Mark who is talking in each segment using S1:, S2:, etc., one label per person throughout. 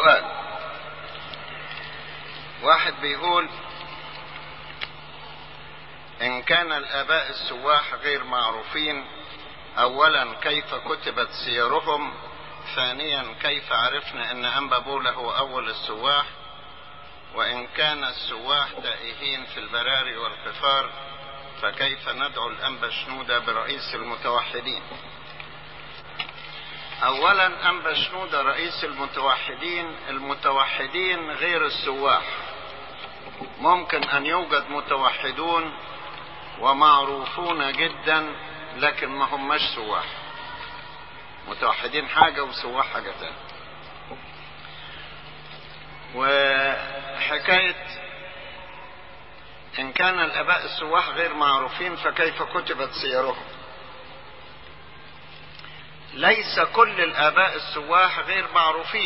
S1: سؤال واحد بيقول إن كان الآباء السواح غير معروفين أولا كيف كتبت سيرهم ثانيا كيف عرفنا أن أنبا بولا هو أول السواح وإن كان السواح تائهين في البراري والقفار فكيف ندعو الأنبا شنودة برئيس المتوحدين أولا أنبا شنودة رئيس المتوحدين المتوحدين غير السواح ممكن أن يوجد متوحدون ومعروفون جدا لكن ما هماش سواح متوحدين حاجة وسواح حاجة تانية وحكاية إن كان الآباء السواح غير معروفين فكيف كتبت سيرهم ليس كل الآباء السواح غير معروفين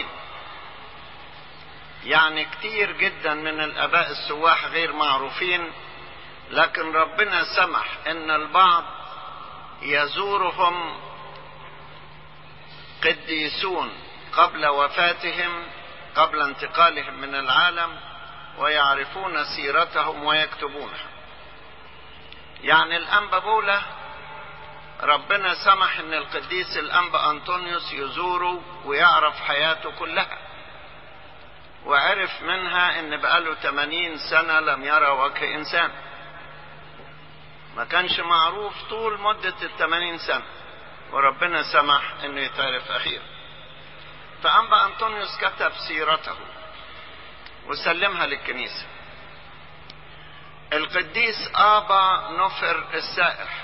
S1: يعني كتير جدا من الآباء السواح غير معروفين لكن ربنا سمح ان البعض يزورهم قديسون قبل وفاتهم قبل انتقالهم من العالم ويعرفون سيرتهم ويكتبونها يعني الانبا بولا ربنا سمح ان القديس الانبا انطونيوس يزوره ويعرف حياته كلها وعرف منها ان بقاله 80 سنة لم يرى وجه انسان ما كانش معروف طول مدة الثمانين سنة وربنا سمح انه يتعرف اخيرا فانبا انطونيوس كتب سيرته وسلمها للكنيسة القديس ابا نفر السائح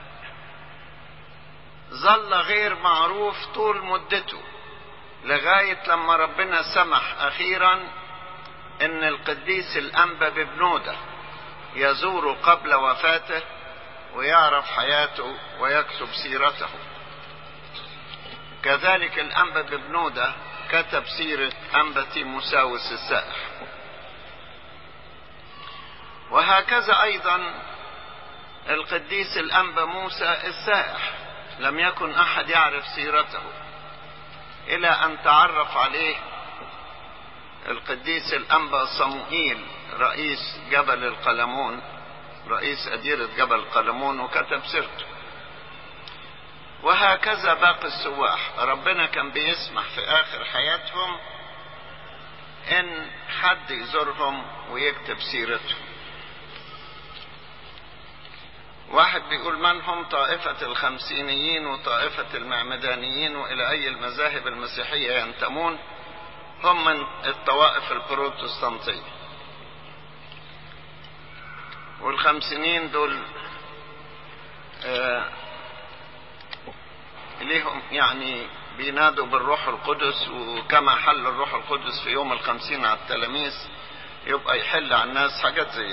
S1: ظل غير معروف طول مدته لغاية لما ربنا سمح اخيرا ان القديس الانبا ببنوده يزور قبل وفاته ويعرف حياته ويكتب سيرته كذلك الأنبا ببنودة كتب سيرة أنبا تيموساوس السائح وهكذا أيضا القديس الأنبا موسى السائح لم يكن أحد يعرف سيرته إلى أن تعرف عليه القديس الأنبا صموئيل رئيس جبل القلمون رئيس أديرة جبل القلمون وكتب سيرته وهكذا باقي السواح ربنا كان بيسمح في آخر حياتهم إن حد يزورهم ويكتب سيرتهم واحد بيقول من هم طائفة الخمسينيين وطائفة المعمدانيين وإلى أي المذاهب المسيحية ينتمون هم من الطوائف البروتستانتية والخمسينين دول آه ليهم يعني بينادوا بالروح القدس وكما حل الروح القدس في يوم الخمسين على التلاميذ يبقى يحل على الناس حاجات زي دي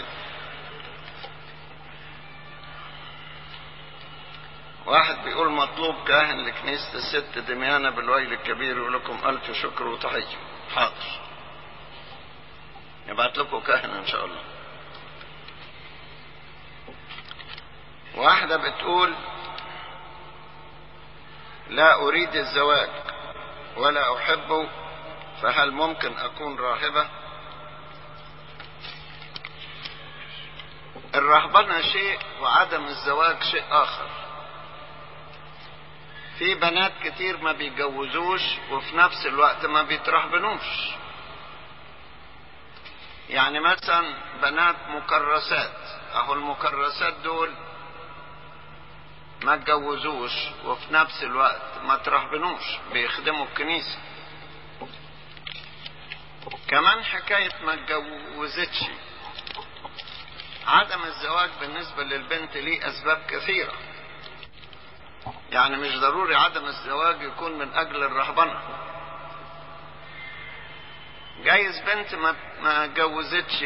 S1: واحد بيقول مطلوب كاهن لكنيسة الست دميانة بالويل الكبير يقول لكم ألف شكر وتحية حاضر يبعت لكم كاهن إن شاء الله واحدة بتقول لا أريد الزواج ولا أحبه فهل ممكن أكون راهبة الرهبنة شيء وعدم الزواج شيء آخر في بنات كتير ما بيتجوزوش وفي نفس الوقت ما بيترهبنوش يعني مثلا بنات مكرسات اهو المكرسات دول ما اتجوزوش وفي نفس الوقت ما ترهبنوش بيخدموا الكنيسة كمان حكاية ما اتجوزتش عدم الزواج بالنسبة للبنت ليه أسباب كثيرة يعني مش ضروري عدم الزواج يكون من أجل الرهبنة جايز بنت ما ما اتجوزتش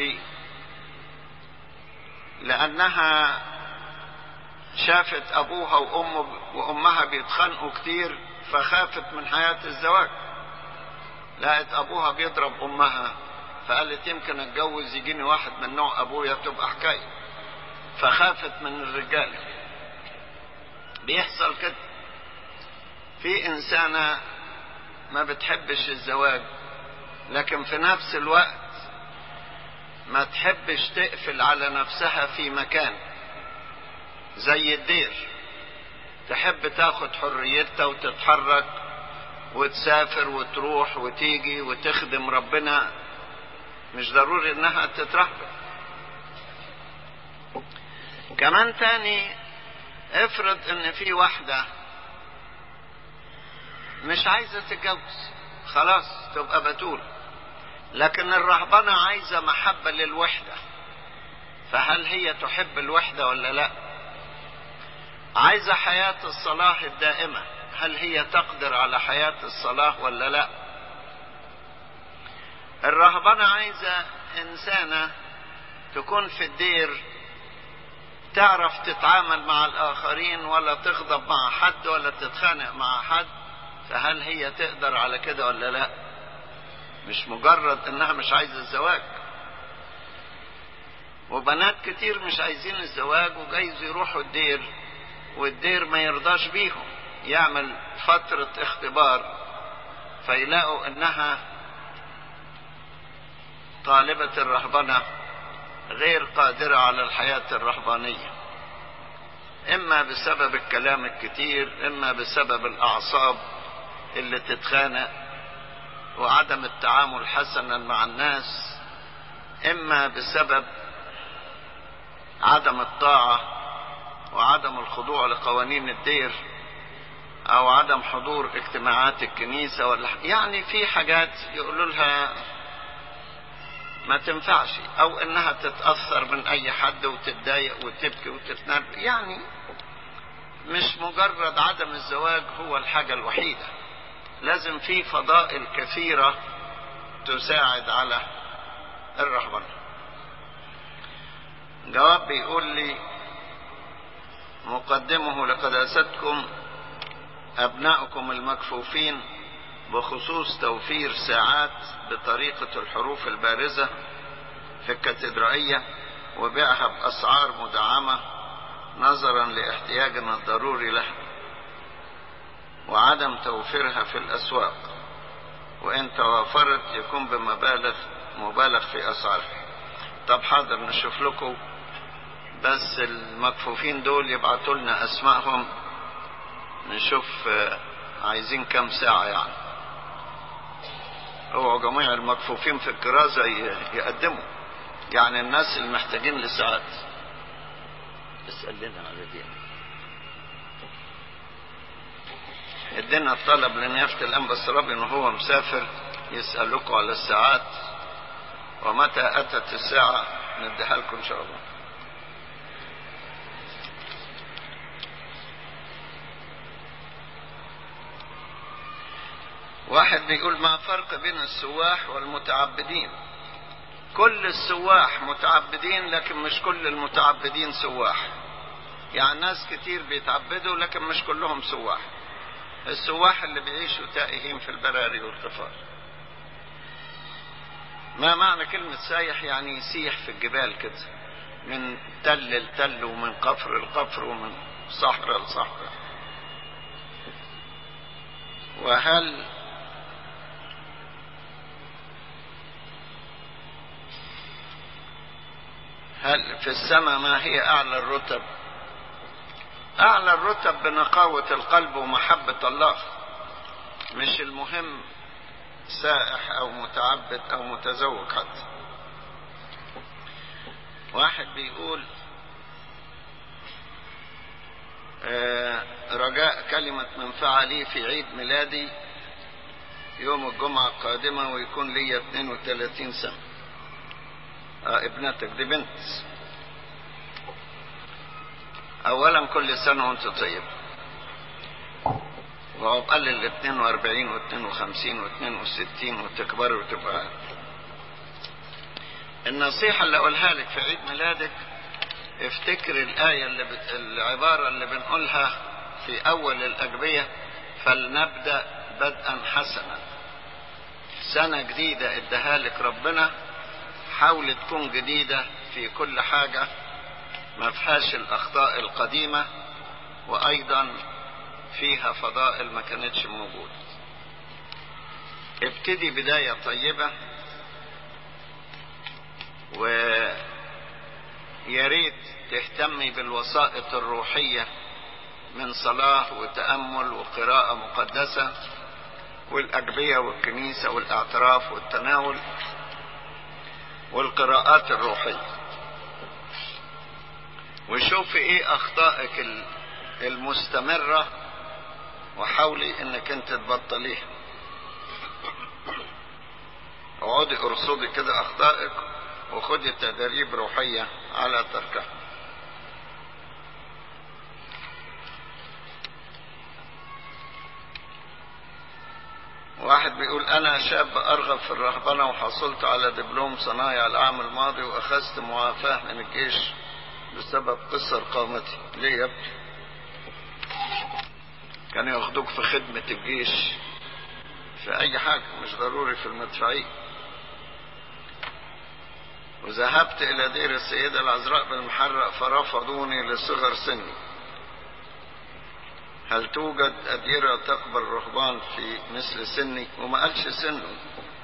S1: لأنها شافت أبوها وأمه وأمها بيتخانقوا كتير فخافت من حياة الزواج لقت أبوها بيضرب أمها فقالت يمكن اتجوز يجيني واحد من نوع أبويا تبقى حكاية فخافت من الرجال بيحصل كده في إنسانة ما بتحبش الزواج لكن في نفس الوقت ما تحبش تقفل على نفسها في مكان زي الدير تحب تاخد حريتها وتتحرك وتسافر وتروح وتيجي وتخدم ربنا مش ضروري انها تترهبن كمان تاني افرض ان في واحدة مش عايزة تتجوز خلاص تبقى بتول لكن الرهبنة عايزة محبة للوحدة فهل هي تحب الوحدة ولا لا عايزة حياة الصلاح الدائمة هل هي تقدر على حياة الصلاح ولا لا الرهبنة عايزة إنسانة تكون في الدير تعرف تتعامل مع الآخرين ولا تغضب مع حد ولا تتخانق مع حد فهل هي تقدر على كده ولا لا مش مجرد انها مش عايزة الزواج وبنات كتير مش عايزين الزواج وجايز يروحوا الدير والدير ما يرضاش بيهم يعمل فترة اختبار فيلاقوا انها طالبة الرهبنة غير قادرة على الحياة الرهبانية اما بسبب الكلام الكتير اما بسبب الاعصاب اللي تتخانق وعدم التعامل حسنا مع الناس اما بسبب عدم الطاعة وعدم الخضوع لقوانين الدير او عدم حضور اجتماعات الكنيسة ولا يعني في حاجات يقولوا لها ما تنفعش او انها تتأثر من اي حد وتتضايق وتبكي وتتنرفز يعني مش مجرد عدم الزواج هو الحاجة الوحيدة لازم في فضائل كثيرة تساعد على الرهبنة جواب بيقول لي مقدمه لقداستكم أبناؤكم المكفوفين بخصوص توفير ساعات بطريقة الحروف البارزة في الكاتدرائية وبيعها بأسعار مدعمة نظرا لاحتياجنا الضروري لها وعدم توفيرها في الأسواق وإن توافرت يكون بمبالغ مبالغ في أسعارها طب حاضر نشوف لكم بس المكفوفين دول يبعتوا لنا أسمائهم نشوف عايزين كم ساعة يعني اوعوا جميع المكفوفين في الكرازة يقدموا يعني الناس المحتاجين لساعات اسأل لنا على دي ادينا الطلب لنيافة الأنبا الرابي ان هو مسافر يسألكم على الساعات ومتى أتت الساعة نديها لكم إن شاء الله واحد بيقول ما فرق بين السواح والمتعبدين كل السواح متعبدين لكن مش كل المتعبدين سواح يعني ناس كتير بيتعبدوا لكن مش كلهم سواح السواح اللي بيعيشوا تائهين في البراري والقفار ما معنى كلمة سايح يعني يسيح في الجبال كده من تل لتل ومن قفر لقفر ومن صحراء لصحراء وهل هل في السماء ما هي أعلى الرتب أعلى الرتب بنقاوة القلب ومحبة الله مش المهم سائح أو متعبد أو متزوج حتى واحد بيقول آه رجاء كلمة منفعة لي في عيد ميلادي يوم الجمعة القادمة ويكون لي 32 سنة آه ابنتك دي بنت اولا كل سنة وانت طيب وعقل ال 42 و 52 و 62 وتكبر وتبقى النصيحة اللي اقولها لك في عيد ميلادك افتكر الآية اللي بت... العبارة اللي بنقولها في أول الأجبية فلنبدأ بدءا حسنا سنة جديدة اداها لك ربنا حاول تكون جديدة في كل حاجة ما فيهاش الأخطاء القديمة وأيضا فيها فضائل ما كانتش موجودة ابتدي بداية طيبة ويا ريت تهتمي بالوسائط الروحية من صلاة وتأمل وقراءة مقدسة والأجبية والكنيسة والاعتراف والتناول والقراءات الروحية وشوفي ايه اخطائك المستمرة وحاولي انك انت تبطليها اقعدي ارصدي كده اخطائك وخدي تدريب روحية على تركها واحد بيقول انا شاب ارغب في الرهبنة وحصلت على دبلوم صنايع العام الماضي واخذت معافاة من الجيش بسبب قصر قامتي ليه يا ابني كانوا ياخدوك في خدمة الجيش في اي حاجة مش ضروري في المدفعية وذهبت الى دير السيدة العذراء بالمحرق فرفضوني لصغر سني هل توجد أديرة تقبل رهبان في مثل سني وما قالش سنه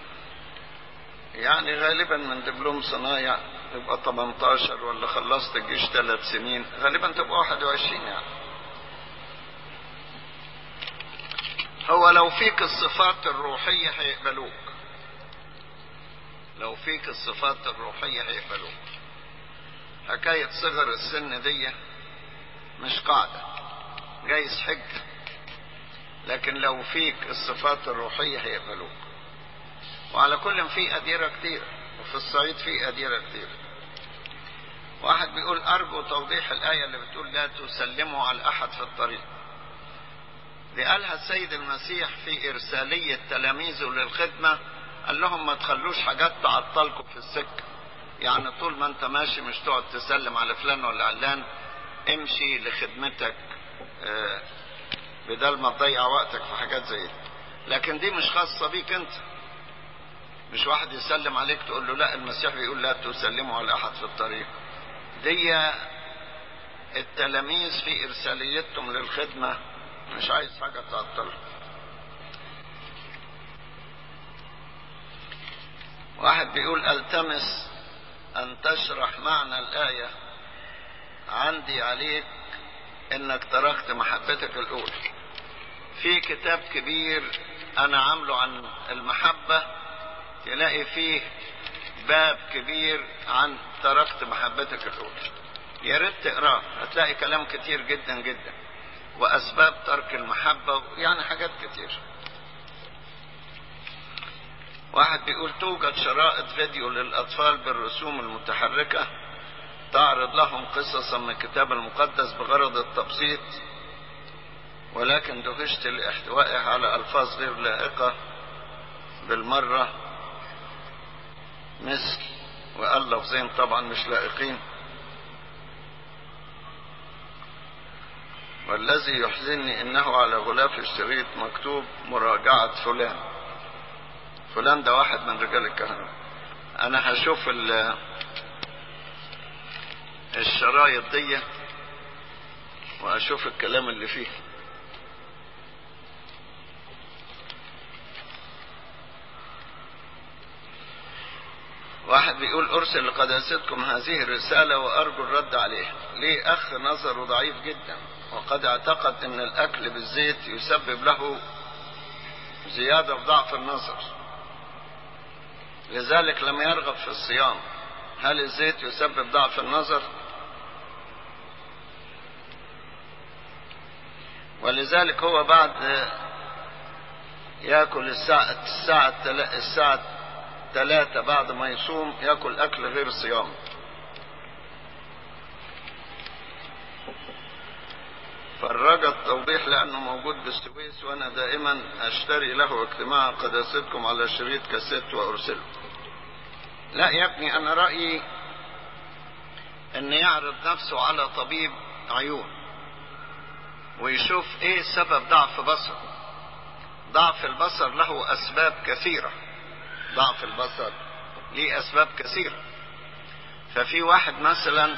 S1: يعني غالبا من دبلوم صنايع تبقى 18 ولا خلصت الجيش ثلاث سنين غالبا تبقى 21 يعني هو لو فيك الصفات الروحية هيقبلوك لو فيك الصفات الروحية هيقبلوك حكاية صغر السن دي مش قاعدة جايز حج لكن لو فيك الصفات الروحية هيقبلوك وعلى كل في أديرة كتير وفي الصعيد في أديرة كتير واحد بيقول أرجو توضيح الآية اللي بتقول لا تسلموا على أحد في الطريق دي قالها السيد المسيح في إرسالية تلاميذه للخدمة قال لهم ما تخلوش حاجات تعطلكم في السكة يعني طول ما انت ماشي مش تقعد تسلم على فلان ولا علان امشي لخدمتك اه بدل ما تضيع وقتك في حاجات زي دي لكن دي مش خاصة بيك انت مش واحد يسلم عليك تقول له لا المسيح بيقول لا تسلموا على احد في الطريق دي التلاميذ في ارساليتهم للخدمة مش عايز حاجة تعطلهم واحد بيقول التمس ان تشرح معنى الايه عندي عليك انك تركت محبتك الاولى في كتاب كبير انا عامله عن المحبه تلاقي فيه باب كبير عن تركت محبتك الاولى يا ريت تقراه هتلاقي كلام كتير جدا جدا واسباب ترك المحبه يعني حاجات كتير واحد بيقول توجد شرائط فيديو للأطفال بالرسوم المتحركة تعرض لهم قصصا من الكتاب المقدس بغرض التبسيط ولكن دهشت لاحتوائها على ألفاظ غير لائقة بالمرة مثل وقال لفظين طبعا مش لائقين والذي يحزنني انه على غلاف الشريط مكتوب مراجعة فلان فلان ده واحد من رجال الكهنة انا هشوف الشرايط دي واشوف الكلام اللي فيه واحد بيقول ارسل لقداستكم هذه الرسالة وارجو الرد عليها ليه اخ نظره ضعيف جدا وقد اعتقد ان الاكل بالزيت يسبب له زيادة في ضعف النظر لذلك لم يرغب في الصيام هل الزيت يسبب ضعف النظر ولذلك هو بعد ياكل الساعة الساعة الساعة ثلاثة بعد ما يصوم ياكل اكل غير صيام فالرجا التوضيح لانه موجود بالسويس وانا دائما اشتري له اجتماع قداستكم على شريط كاسيت وارسله لا يا ابني انا رايي ان يعرض نفسه على طبيب عيون ويشوف ايه سبب ضعف بصره ضعف البصر له اسباب كثيره ضعف البصر ليه اسباب كثيره ففي واحد مثلا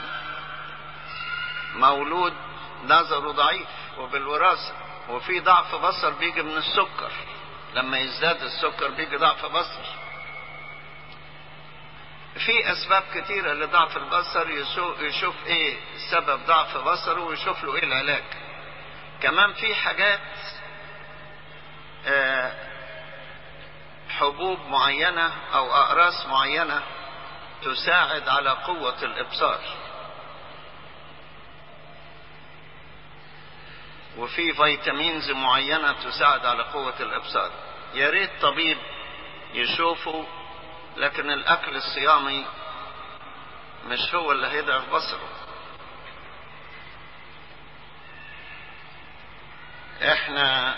S1: مولود نظره ضعيف وبالوراثة وفي ضعف بصر بيجي من السكر لما يزداد السكر بيجي ضعف بصر في اسباب كتيرة لضعف البصر يشوف ايه سبب ضعف بصره ويشوف له ايه العلاج كمان في حاجات آه حبوب معينة او اقراص معينة تساعد على قوة الابصار وفي فيتامينز معينة تساعد على قوة الابصار يا ريت طبيب يشوفه لكن الاكل الصيامي مش هو اللي هيضعف بصره احنا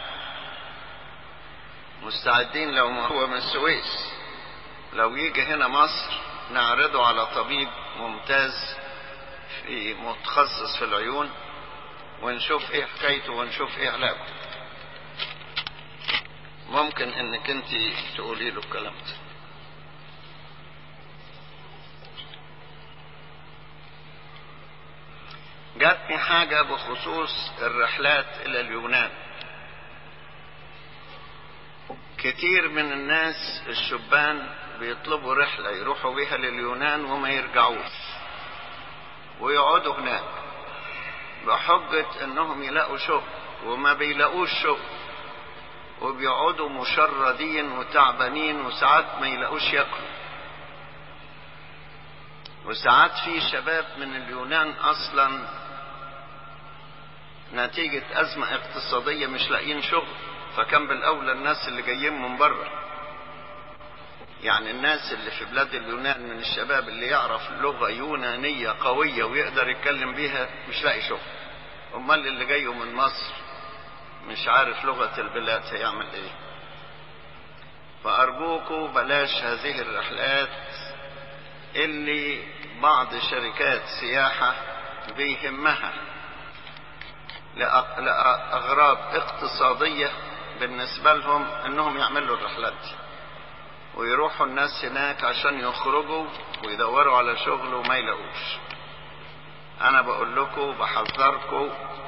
S1: مستعدين لو ما هو من السويس لو يجي هنا مصر نعرضه على طبيب ممتاز في متخصص في العيون ونشوف ايه حكايته ونشوف ايه علاجه ممكن انك انت تقولي له الكلام ده جاتني حاجة بخصوص الرحلات إلى اليونان كتير من الناس الشبان بيطلبوا رحلة يروحوا بيها لليونان وما يرجعوش ويقعدوا هناك بحجة انهم يلاقوا شغل وما بيلاقوش شغل وبيقعدوا مشردين وتعبانين وساعات ما يلاقوش ياكلوا وساعات في شباب من اليونان اصلا نتيجة ازمة اقتصادية مش لاقيين شغل فكان بالاولى الناس اللي جايين من بره يعني الناس اللي في بلاد اليونان من الشباب اللي يعرف لغة يونانية قوية ويقدر يتكلم بيها مش لاقي شغل امال اللي جاي من مصر مش عارف لغة البلاد هيعمل ايه فارجوكوا بلاش هذه الرحلات اللي بعض شركات سياحة بيهمها لأغراض اقتصادية بالنسبة لهم انهم يعملوا الرحلات دي ويروحوا الناس هناك عشان يخرجوا ويدوروا على شغل وما يلاقوش انا بقول لكم بحذركم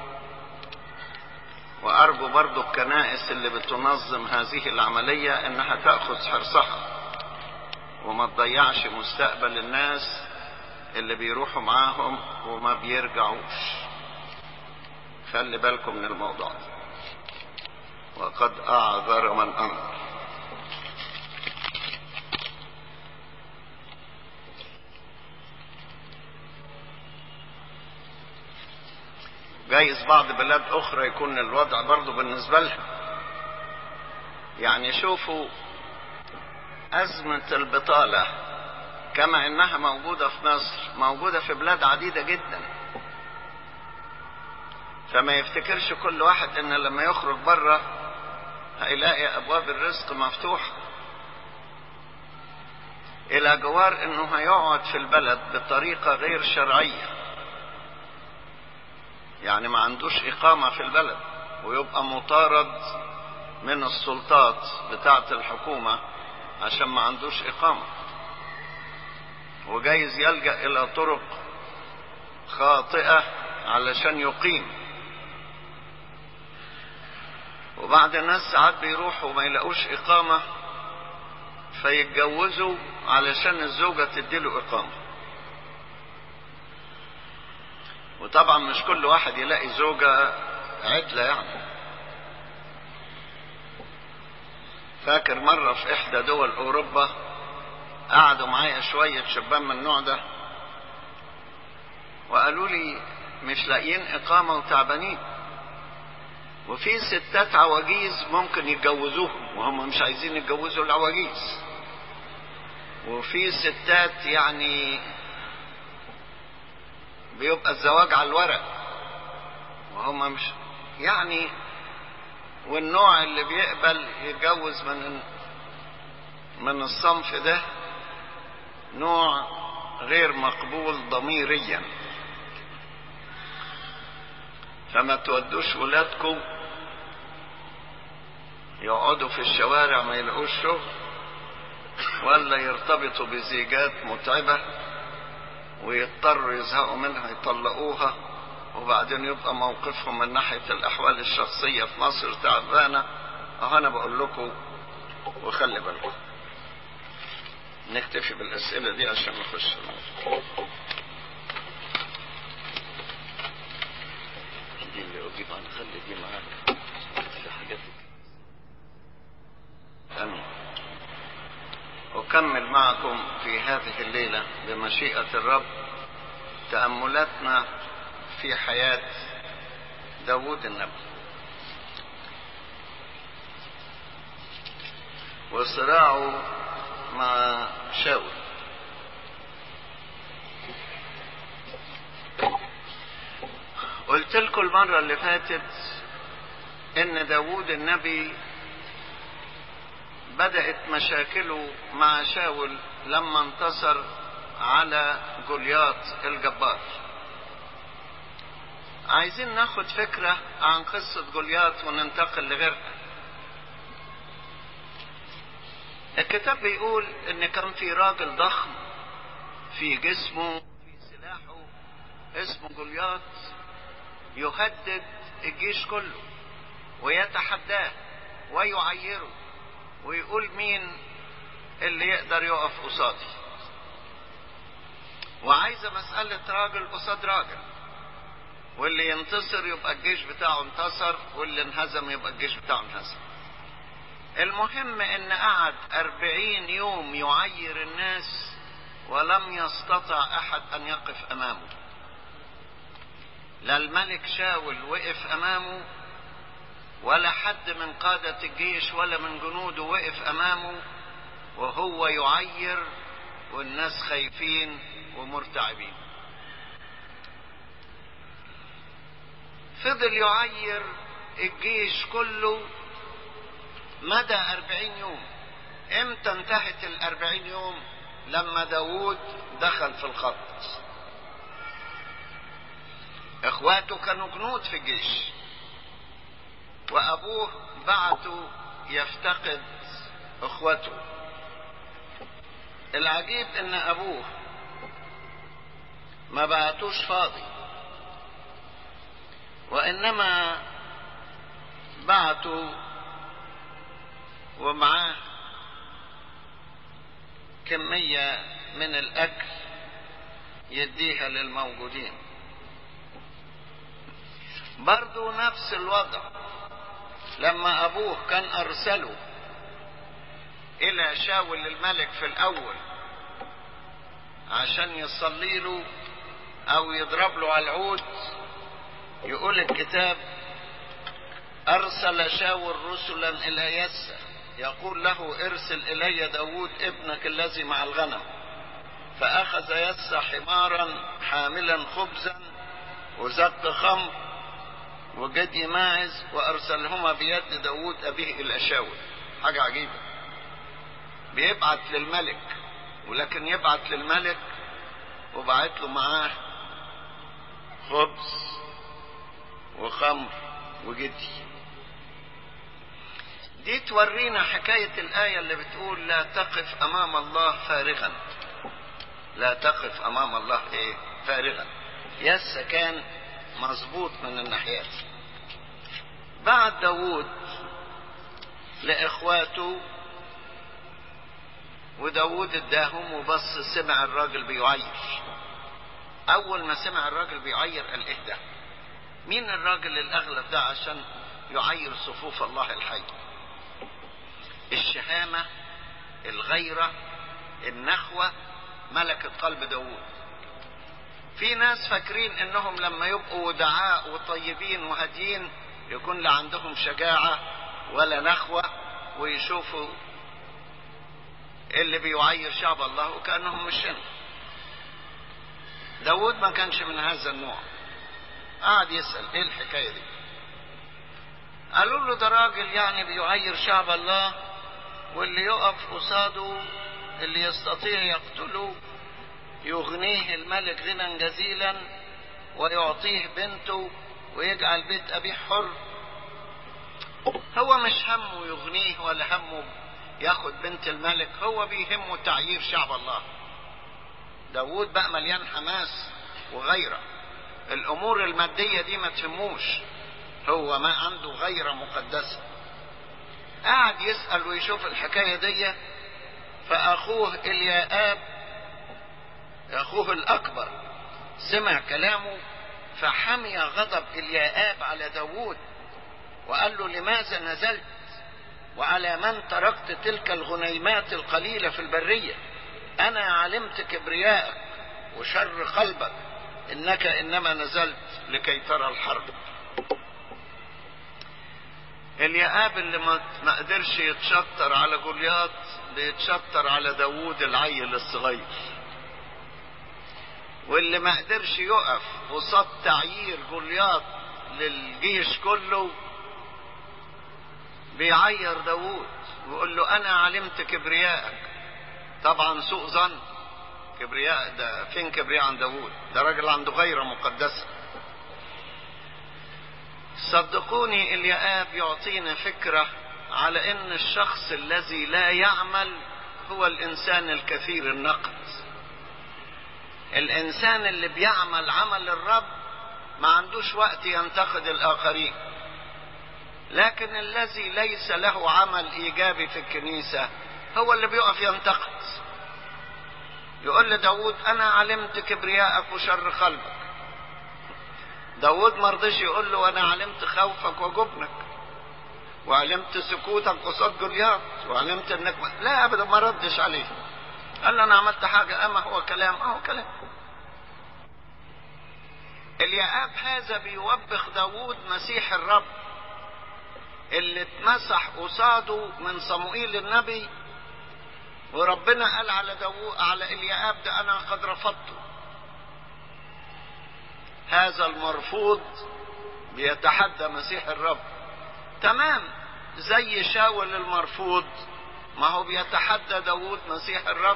S1: وارجو برضو الكنائس اللي بتنظم هذه العملية انها تأخذ حرصها وما تضيعش مستقبل الناس اللي بيروحوا معاهم وما بيرجعوش خلي بالكم من الموضوع ده وقد اعذر من انذر جايز بعض بلاد اخرى يكون الوضع برضو بالنسبة لها يعني شوفوا ازمة البطالة كما انها موجودة في مصر موجودة في بلاد عديدة جدا فما يفتكرش كل واحد ان لما يخرج بره هيلاقي ابواب الرزق مفتوحة الى جوار انه هيقعد في البلد بطريقة غير شرعية يعني ما عندوش اقامة في البلد ويبقى مطارد من السلطات بتاعة الحكومة عشان ما عندوش اقامة وجايز يلجأ الى طرق خاطئة علشان يقيم وبعد الناس ساعات بيروحوا وما يلاقوش اقامة فيتجوزوا علشان الزوجة تديله اقامة وطبعا مش كل واحد يلاقي زوجة عدلة يعني فاكر مرة في احدى دول اوروبا قعدوا معايا شوية شبان من النوع ده وقالوا لي مش لاقيين اقامة وتعبانين وفي ستات عواجيز ممكن يتجوزوهم وهم مش عايزين يتجوزوا العواجيز وفي ستات يعني بيبقى الزواج على الورق وهم مش يعني والنوع اللي بيقبل يتجوز من من الصنف ده نوع غير مقبول ضميريا فما تودوش ولادكم يقعدوا في الشوارع ما يلاقوش شغل ولا يرتبطوا بزيجات متعبة ويضطروا يزهقوا منها يطلقوها وبعدين يبقى موقفهم من ناحية الأحوال الشخصية في مصر تعبانة أه أنا بقول لكم وخلي بالكم نكتفي بالأسئلة دي عشان نخش دي اللي أجيب عن خلي دي معاك في حاجات أمين أكمل معكم في هذه الليلة بمشيئة الرب تأملاتنا في حياة داود النبي وصراعه مع شاول قلت لكم المرة اللي فاتت ان داود النبي بدأت مشاكله مع شاول لما انتصر على جولياط الجبار عايزين ناخد فكرة عن قصة جولياط وننتقل لغيرها الكتاب بيقول ان كان في راجل ضخم في جسمه في سلاحه اسمه جولياط يهدد الجيش كله ويتحداه ويعيره ويقول مين اللي يقدر يقف قصادي وعايزه مسألة راجل قصاد راجل واللي ينتصر يبقى الجيش بتاعه انتصر واللي انهزم يبقى الجيش بتاعه انهزم المهم ان قعد أربعين يوم يعير الناس ولم يستطع احد ان يقف امامه لا الملك شاول وقف امامه ولا حد من قادة الجيش ولا من جنوده وقف امامه وهو يعير والناس خايفين ومرتعبين فضل يعير الجيش كله مدى أربعين يوم امتى انتهت الأربعين يوم لما داود دخل في الخط اخواته كانوا جنود في الجيش وابوه بعته يفتقد اخوته العجيب ان ابوه ما بعتوش فاضي وانما بعتوا ومعاه كمية من الأكل يديها للموجودين برضو نفس الوضع لما أبوه كان أرسله إلى شاول الملك في الأول عشان يصلي له أو يضرب له على العود يقول الكتاب أرسل شاول رسلا إلى يسى يقول له ارسل إلي داود ابنك الذي مع الغنم فأخذ يسى حمارا حاملا خبزا وزق خمر وجدي ماعز وأرسلهما بيد داود أبيه إلى شاول حاجة عجيبة بيبعت للملك ولكن يبعت للملك وبعت له معاه خبز وخمر وجدي دي تورينا حكاية الآية اللي بتقول لا تقف أمام الله فارغا لا تقف أمام الله إيه فارغا يس كان مظبوط من الناحيات بعد داود لإخواته وداود اداهم وبص سمع الراجل بيعير أول ما سمع الراجل بيعير قال إيه ده مين الراجل الأغلب ده عشان يعير صفوف الله الحي الشهامة الغيرة النخوة ملكة قلب داود في ناس فاكرين انهم لما يبقوا ودعاء وطيبين وهاديين يكون لا عندهم شجاعة ولا نخوة ويشوفوا اللي بيعير شعب الله وكأنهم مش هنا داود ما كانش من هذا النوع قعد يسأل ايه الحكاية دي قالوا له ده راجل يعني بيعير شعب الله واللي يقف قصاده اللي يستطيع يقتله يغنيه الملك غنى جزيلا ويعطيه بنته ويجعل بيت أبيه حر هو مش همه يغنيه ولا همه ياخد بنت الملك هو بيهمه تعيير شعب الله داود بقى مليان حماس وغيره الأمور المادية دي ما تهموش هو ما عنده غيرة مقدسة قعد يسأل ويشوف الحكاية دي فأخوه إلياآب أخوه الأكبر سمع كلامه فحمي غضب إلياآب على داوود وقال له لماذا نزلت وعلى من تركت تلك الغنيمات القليلة في البرية أنا علمت كبرياءك وشر قلبك إنك إنما نزلت لكي ترى الحرب اليآب اللي ما قدرش يتشطر على جولياط بيتشطر على داوود العيل الصغير واللي ما قدرش يقف قصاد تعيير جولياط للجيش كله بيعير داوود ويقول له انا علمت كبريائك طبعا سوء ظن كبرياء ده فين كبرياء عن داوود ده راجل عنده غيرة مقدسة صدقوني اليآب يعطينا فكرة على ان الشخص الذي لا يعمل هو الانسان الكثير النقد الانسان اللي بيعمل عمل الرب ما عندوش وقت ينتقد الاخرين لكن الذي ليس له عمل ايجابي في الكنيسة هو اللي بيقف ينتقد يقول لداود انا علمت كبرياءك وشر قلبك داود مرضيش يقول له انا علمت خوفك وجبنك وعلمت سكوتك قصاد جولياط وعلمت انك ما... لا ابدا ما ردش عليه قال له انا عملت حاجة اما هو كلام اهو كلام اليآب هذا بيوبخ داود مسيح الرب اللي اتمسح قصاده من صموئيل النبي وربنا قال على داوود على اليآب ده انا قد رفضته هذا المرفوض بيتحدى مسيح الرب تمام زي شاول المرفوض ما هو بيتحدى داوود مسيح الرب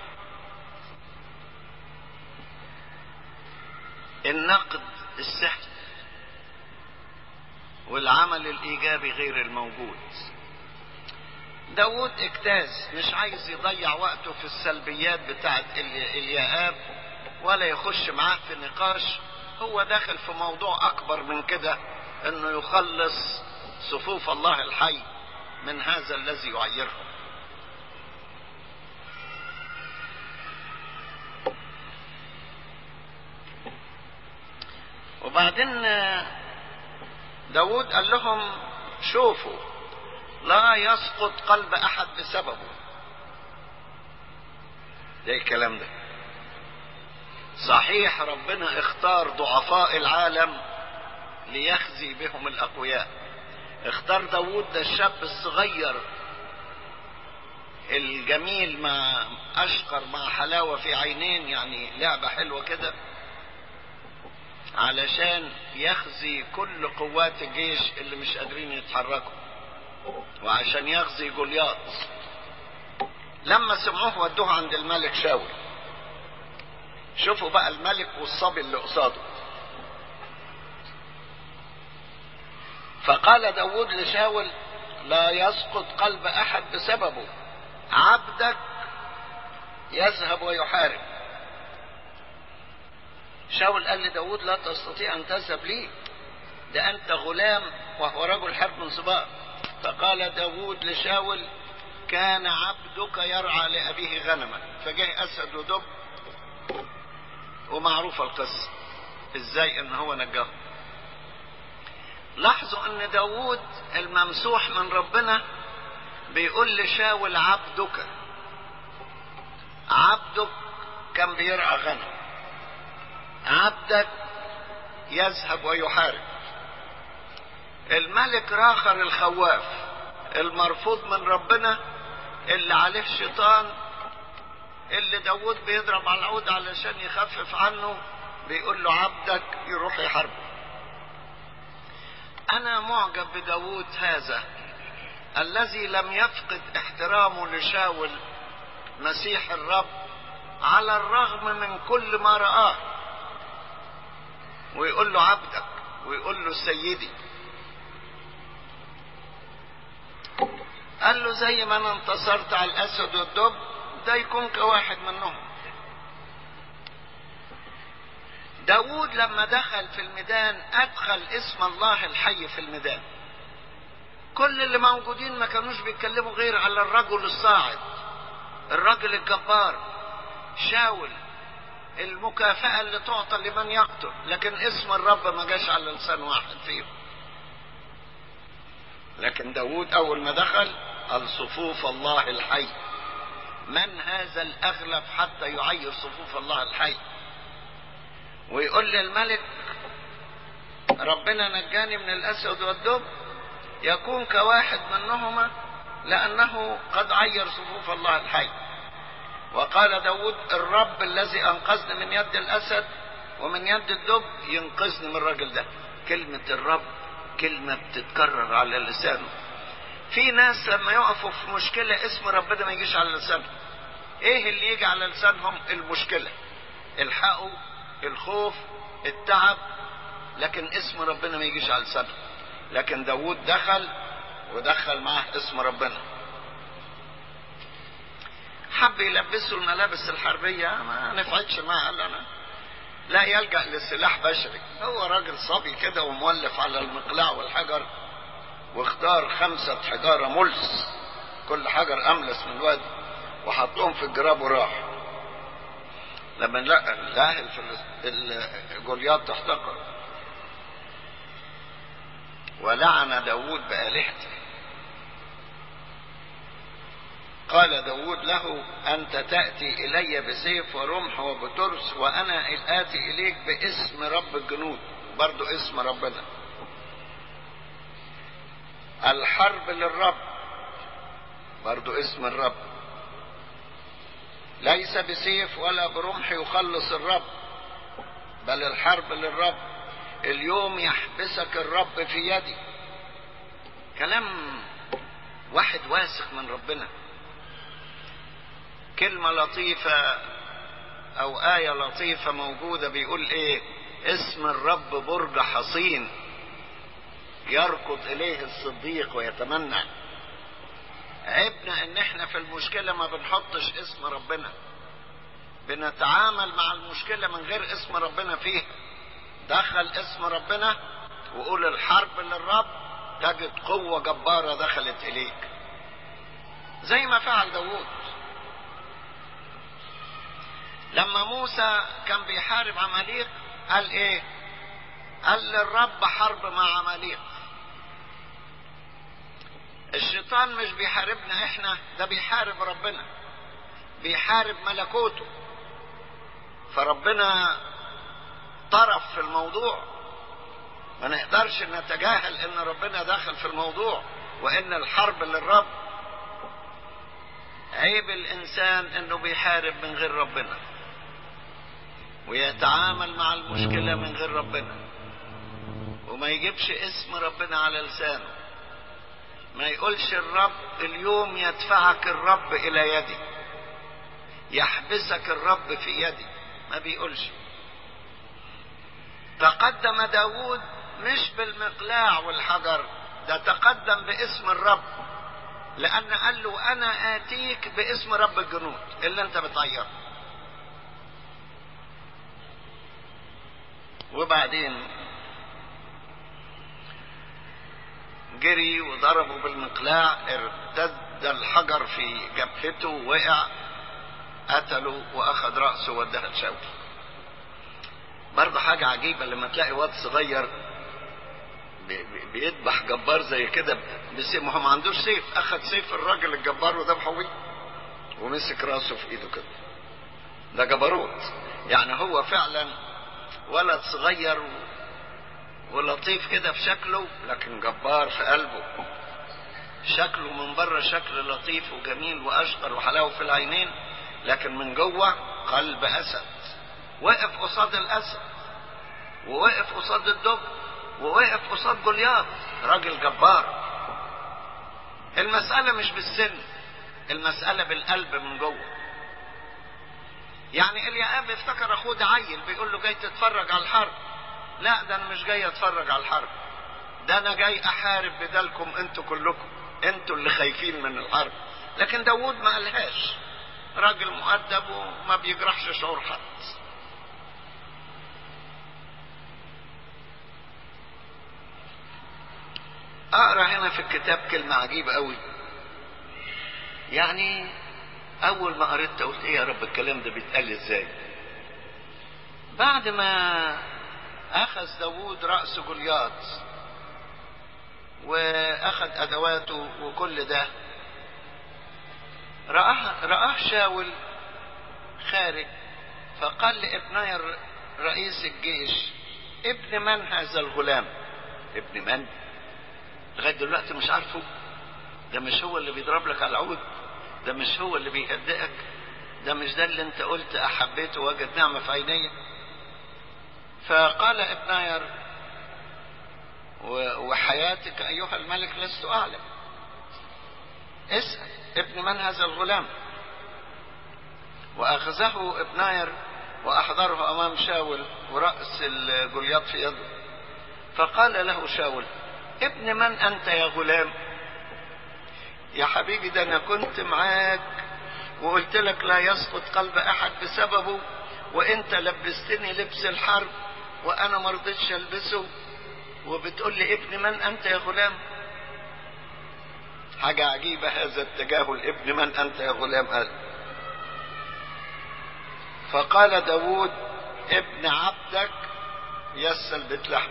S1: النقد السحر والعمل الايجابي غير الموجود داود اجتاز مش عايز يضيع وقته في السلبيات بتاعت اليااب ولا يخش معاه في نقاش هو داخل في موضوع اكبر من كده انه يخلص صفوف الله الحي من هذا الذي يعيرهم وبعدين داود قال لهم شوفوا لا يسقط قلب احد بسببه ده الكلام ده صحيح ربنا اختار ضعفاء العالم ليخزي بهم الاقوياء اختار داود ده الشاب الصغير الجميل مع اشقر مع حلاوة في عينين يعني لعبة حلوة كده علشان يخزي كل قوات الجيش اللي مش قادرين يتحركوا وعشان يغزي جولياط لما سمعوه ودوه عند الملك شاول شوفوا بقى الملك والصبي اللي قصاده فقال داود لشاول لا يسقط قلب احد بسببه عبدك يذهب ويحارب شاول قال لداود لا تستطيع ان تذهب لي ده انت غلام وهو رجل حرب من صباح فقال داود لشاول كان عبدك يرعى لأبيه غنما فجاء أسد ودب ومعروفة القصة ازاي ان هو نجاه لاحظوا ان داود الممسوح من ربنا بيقول لشاول عبدك عبدك كان بيرعى غنم عبدك يذهب ويحارب الملك راخر الخواف المرفوض من ربنا اللي عليه الشيطان اللي داود بيضرب على العود علشان يخفف عنه بيقول له عبدك يروح يحاربه انا معجب بداود هذا الذي لم يفقد احترامه لشاول مسيح الرب على الرغم من كل ما رآه ويقول له عبدك ويقول له سيدي قال له زي ما انا انتصرت على الاسد والدب ده يكون كواحد منهم داود لما دخل في الميدان ادخل اسم الله الحي في الميدان كل اللي موجودين ما كانوش بيتكلموا غير على الرجل الصاعد الرجل الجبار شاول المكافأة اللي تعطى لمن يقتل لكن اسم الرب ما جاش على لسان واحد فيهم لكن داود أول ما دخل قال صفوف الله الحي من هذا الأغلب حتى يعير صفوف الله الحي ويقول للملك ربنا نجاني من الأسود والدب يكون كواحد منهما لأنه قد عير صفوف الله الحي وقال داود الرب الذي أنقذني من يد الأسد ومن يد الدب ينقذني من الراجل ده كلمة الرب كلمة بتتكرر على لسانه في ناس لما يقفوا في مشكلة اسم ربنا ما يجيش على لسانهم ايه اللي يجي على لسانهم المشكلة الحقوا الخوف التعب لكن اسم ربنا ما يجيش على لسانهم لكن داود دخل ودخل معاه اسم ربنا حب يلبسه الملابس الحربية ما نفعتش معاه قال أنا لا يلجأ لسلاح بشري هو راجل صبي كده ومولف على المقلاع والحجر واختار خمسة حجارة ملس كل حجر أملس من الوادي وحطهم في الجراب وراح لما لقى الاهل في جوليات تحتقر ولعن داود بآلهته قال داود له أنت تأتي إلي بسيف ورمح وبترس وأنا آتي إليك باسم رب الجنود برضو اسم ربنا الحرب للرب برضو اسم الرب ليس بسيف ولا برمح يخلص الرب بل الحرب للرب اليوم يحبسك الرب في يدي كلام واحد واثق من ربنا كلمة لطيفة أو آية لطيفة موجودة بيقول إيه اسم الرب برج حصين يركض إليه الصديق ويتمنى عيبنا إن إحنا في المشكلة ما بنحطش اسم ربنا بنتعامل مع المشكلة من غير اسم ربنا فيها دخل اسم ربنا وقول الحرب للرب تجد قوة جبارة دخلت إليك زي ما فعل داوود لما موسى كان بيحارب عماليق قال ايه قال للرب حرب مع عماليق الشيطان مش بيحاربنا احنا ده بيحارب ربنا بيحارب ملكوته فربنا طرف في الموضوع ما نقدرش نتجاهل ان ربنا داخل في الموضوع وان الحرب للرب عيب الانسان انه بيحارب من غير ربنا ويتعامل مع المشكلة من غير ربنا وما يجيبش اسم ربنا على لسانه ما يقولش الرب اليوم يدفعك الرب الى يدي يحبسك الرب في يدي ما بيقولش تقدم داود مش بالمقلاع والحجر ده تقدم باسم الرب لان قال له انا اتيك باسم رب الجنود اللي انت بتعيره وبعدين جري وضربه بالمقلاع ارتد الحجر في جبهته وقع قتله واخذ راسه وداه لشاول برضه حاجة عجيبة لما تلاقي واد صغير بيذبح جبار زي كده بسيف ما هو ما عندوش سيف اخذ سيف الراجل الجبار وذبحه بيه ومسك راسه في ايده كده ده جبروت يعني هو فعلا ولد صغير ولطيف كده في شكله لكن جبار في قلبه شكله من بره شكل لطيف وجميل واشقر وحلاوه في العينين لكن من جوه قلب اسد وقف قصاد الاسد ووقف قصاد الدب ووقف قصاد جولياط راجل جبار المسألة مش بالسن المسألة بالقلب من جوه يعني اليعاب افتكر اخوه ده عيل بيقول له جاي تتفرج على الحرب لا ده انا مش جاي اتفرج على الحرب ده انا جاي احارب بدالكم انتوا كلكم انتوا اللي خايفين من الحرب لكن داوود ما قالهاش راجل مؤدب وما بيجرحش شعور حد اقرا
S2: اقرا هنا في الكتاب كلمة عجيبة قوي يعني اول ما قريت قلت ايه يا رب الكلام ده بيتقال ازاي بعد ما اخذ داوود رأس جولياط واخذ ادواته وكل ده رآه, رآه شاول خارج فقال لابني رئيس الجيش ابن من هذا الغلام ابن من لغايه دلوقتي مش عارفه ده مش هو اللي بيضرب لك على العود ده مش هو اللي بيهدئك ده مش ده اللي انت قلت احبيته وجد نعمه في عيني فقال ابناير وحياتك ايها الملك لست اعلم اسال ابن من هذا الغلام واخذه ابناير واحضره امام شاول ورأس الجولياط في يده فقال له شاول ابن من انت يا غلام يا حبيبي ده انا كنت معاك وقلت لك لا يسقط قلب احد بسببه وانت لبستني لبس الحرب وانا ما رضيتش البسه وبتقول لي ابن من انت يا غلام حاجة عجيبة هذا التجاهل ابن من انت يا غلام قال فقال داود ابن عبدك يسل بيت لحم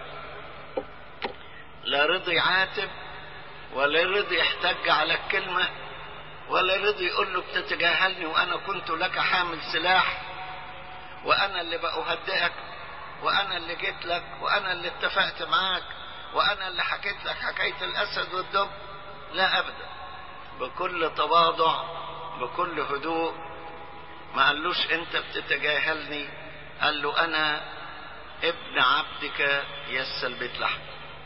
S2: لا رضي عاتب ولا رضي يحتج على الكلمة ولا رضي يقول له بتتجاهلني وانا كنت لك حامل سلاح وانا اللي بأهدئك وانا اللي جيت لك وانا اللي اتفقت معاك وانا اللي حكيت لك حكاية الاسد والدب لا ابدا بكل تواضع بكل هدوء ما قالوش انت بتتجاهلني قال له انا ابن عبدك يسل بيت لحم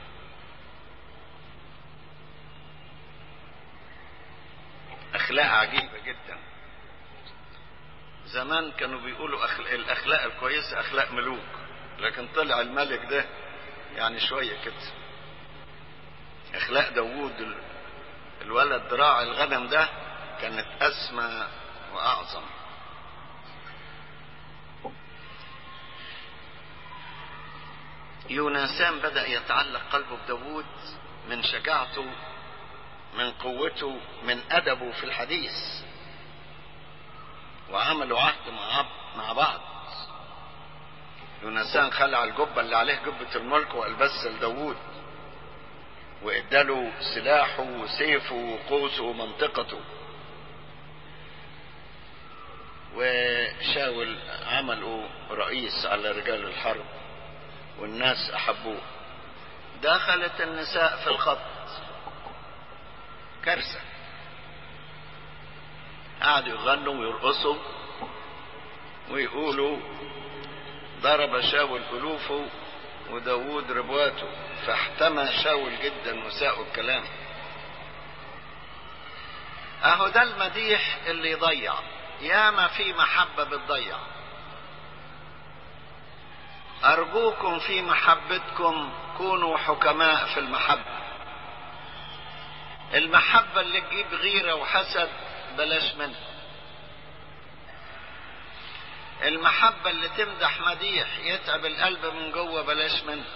S2: اخلاق عجيبة جدا زمان كانوا بيقولوا أخلاق الاخلاق الكويسة اخلاق ملوك لكن طلع الملك ده يعني شوية كده اخلاق داوود الولد ذراع الغنم ده كانت اسمى واعظم يونسان بدأ يتعلق قلبه بداوود من شجاعته من قوته من أدبه في الحديث وعملوا عهد مع مع بعض يونسان خلع الجبة اللي عليه جبة الملك وألبسها لداوود واداله سلاحه وسيفه وقوسه ومنطقته وشاول عملوا رئيس على رجال الحرب والناس احبوه دخلت النساء في الخط كارثة قعدوا يغنوا ويرقصوا ويقولوا ضرب شاول ألوفه وداود ربواته فاحتمى شاول جدا وساءوا الكلام اهو ده المديح اللي يضيع ياما في محبة بتضيع ارجوكم في محبتكم كونوا حكماء في المحبة المحبة اللي تجيب غيرة وحسد بلاش منها المحبة اللي تمدح مديح يتعب القلب من جوه بلاش منها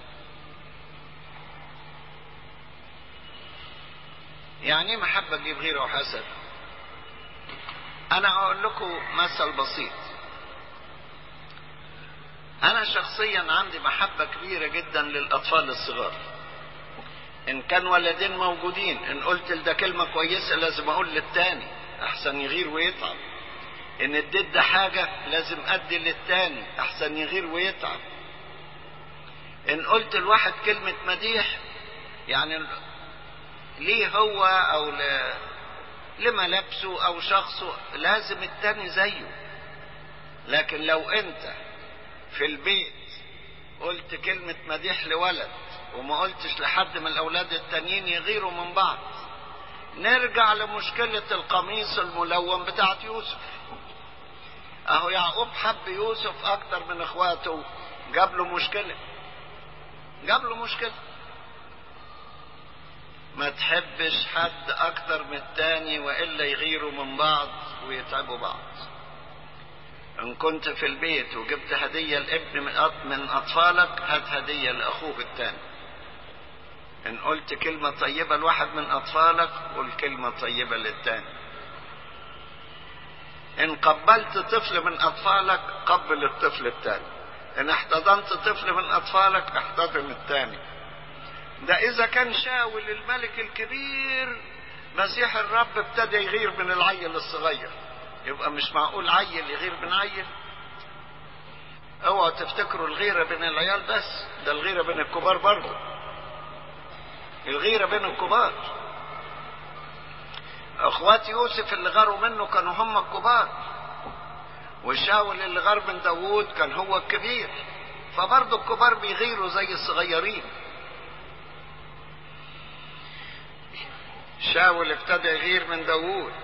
S2: يعني ايه محبة تجيب غيرة وحسد انا هقول لكم مثل بسيط انا شخصيا عندي محبة كبيرة جدا للاطفال الصغار ان كان ولدين موجودين ان قلت ده كلمة كويسة لازم اقول للتاني احسن يغير ويتعب ان اديت ده حاجة لازم ادي للتاني احسن يغير ويتعب ان قلت الواحد كلمة مديح يعني ليه هو او ل... لملابسه او شخصه لازم التاني زيه لكن لو انت في البيت قلت كلمة مديح لولد وما قلتش لحد من الاولاد التانيين يغيروا من بعض نرجع لمشكلة القميص الملون بتاعت يوسف اهو يعقوب حب يوسف اكتر من اخواته جاب له مشكلة جاب له مشكلة ما تحبش حد اكتر من التاني والا يغيروا من بعض ويتعبوا بعض ان كنت في البيت وجبت هدية لابن من من اطفالك هات هدية لاخوه التاني ان قلت كلمة طيبة لواحد من اطفالك قل كلمة طيبة للتاني ان قبلت طفل من اطفالك قبل الطفل التاني ان احتضنت طفل من اطفالك احتضن التاني ده اذا كان شاول الملك الكبير مسيح الرب ابتدى يغير من العيل الصغير يبقى مش معقول عيل يغير من عيل اوعوا تفتكروا الغيرة بين العيال بس ده الغيرة بين الكبار برضه الغيرة بين الكبار اخوات يوسف اللي غاروا منه كانوا هم الكبار وشاول اللي غار من داوود كان هو الكبير فبرضه الكبار بيغيروا زي الصغيرين شاول ابتدى يغير من داوود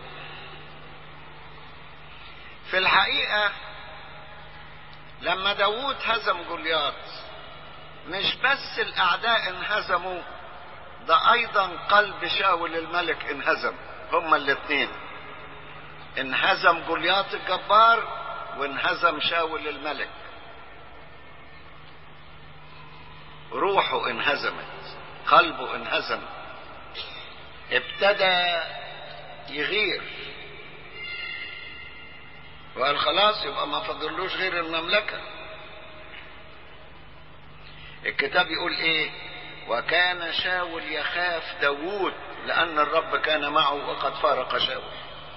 S2: في الحقيقة لما داوود هزم جولياط مش بس الأعداء انهزموا ده أيضا قلب شاول الملك انهزم هما الاثنين انهزم جولياط الجبار وانهزم شاول الملك روحه انهزمت قلبه انهزم ابتدى يغير وقال خلاص يبقى ما فضلوش غير المملكة الكتاب يقول ايه وكان شاول يخاف داوود لأن الرب كان معه وقد فارق شاول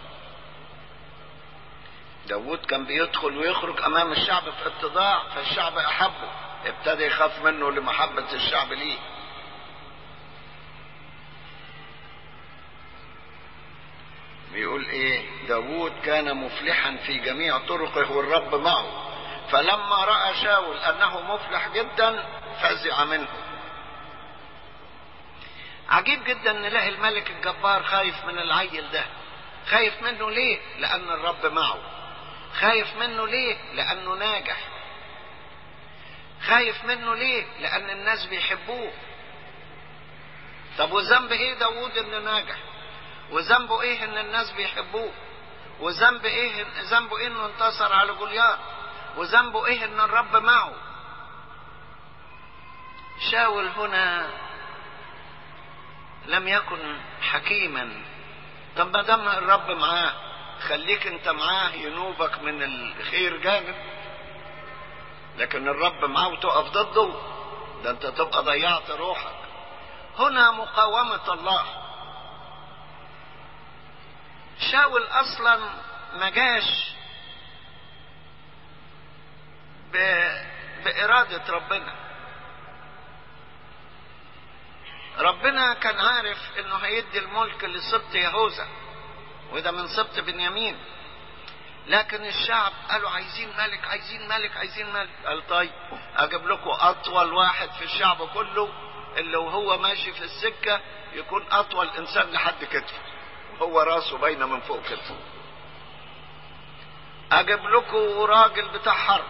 S2: داوود كان بيدخل ويخرج أمام الشعب في اتضاع فالشعب أحبه ابتدى يخاف منه لمحبة الشعب ليه بيقول ايه داوود كان مفلحا في جميع طرقه والرب معه فلما رأى شاول أنه مفلح جدا فزع منه عجيب جدا نلاقي الملك الجبار خايف من العيل ده خايف منه ليه لأن الرب معه خايف منه ليه لأنه ناجح خايف منه ليه لأن الناس بيحبوه طب وذنب ايه داوود انه ناجح وذنبه ايه ان الناس بيحبوه وذنب ايه ذنبه ايه انه انتصر على جوليات وذنبه ايه ان الرب معه شاول هنا لم يكن حكيما طب ما دام الرب معاه خليك انت معاه ينوبك من الخير جانب لكن الرب معاه وتقف ضده ده انت تبقى ضيعت روحك هنا مقاومة الله شاول اصلا ما جاش ب... بإرادة ربنا ربنا كان عارف انه هيدي الملك لسبط يهوذا وده من سبط بنيامين لكن الشعب قالوا عايزين ملك عايزين ملك عايزين ملك قال طيب اجيب لكم اطول واحد في الشعب كله اللي وهو ماشي في السكة يكون اطول انسان لحد كتفه وهو راسه باينه من فوق كتفه اجيب لكم راجل بتاع حرب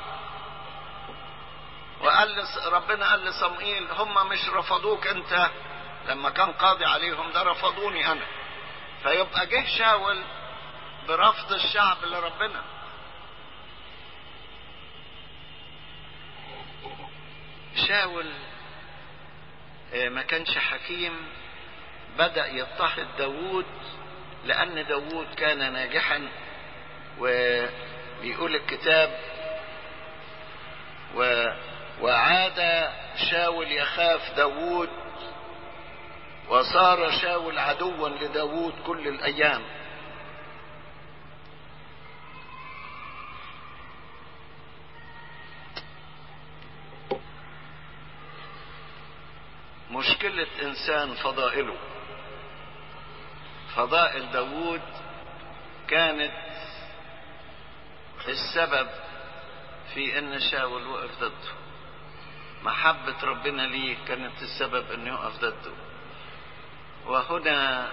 S2: وقال ربنا قال لصموئيل هم مش رفضوك انت لما كان قاضي عليهم ده رفضوني انا فيبقى جه شاول برفض الشعب لربنا شاول ما كانش حكيم بدأ يضطهد داوود لأن داوود كان ناجحا وبيقول الكتاب و وعاد شاول يخاف داوود وصار شاول عدوا لداوود كل الأيام مشكلة إنسان فضائله فضائل داوود كانت السبب في ان شاول وقف ضده محبة ربنا ليه كانت السبب انه يقف ضده وهنا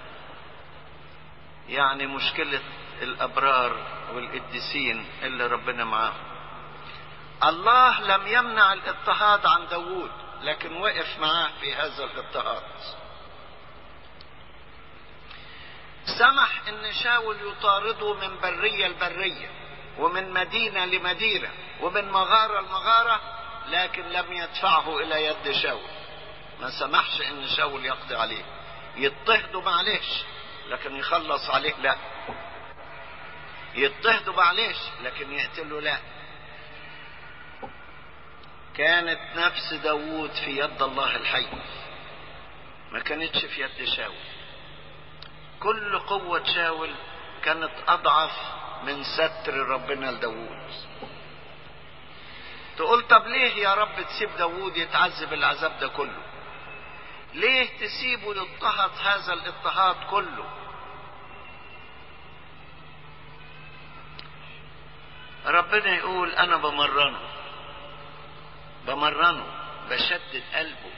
S2: يعني مشكلة الابرار والقديسين اللي ربنا معاهم الله لم يمنع الاضطهاد عن داوود لكن وقف معاه في هذا الاضطهاد سمح ان شاول يطارده من برية لبرية ومن مدينة لمدينة ومن مغارة لمغارة لكن لم يدفعه الى يد شاول ما سمحش ان شاول يقضي عليه يضطهدوا معلش لكن يخلص عليه لا يضطهدوا معلش لكن يقتلوا لا كانت نفس داوود في يد الله الحي ما كانتش في يد شاول كل قوة شاول كانت أضعف من ستر ربنا لداوود تقول طب ليه يا رب تسيب داوود يتعذب العذاب ده كله ليه تسيبه يضطهد هذا الاضطهاد كله ربنا يقول انا بمرنه بمرنه بشدد قلبه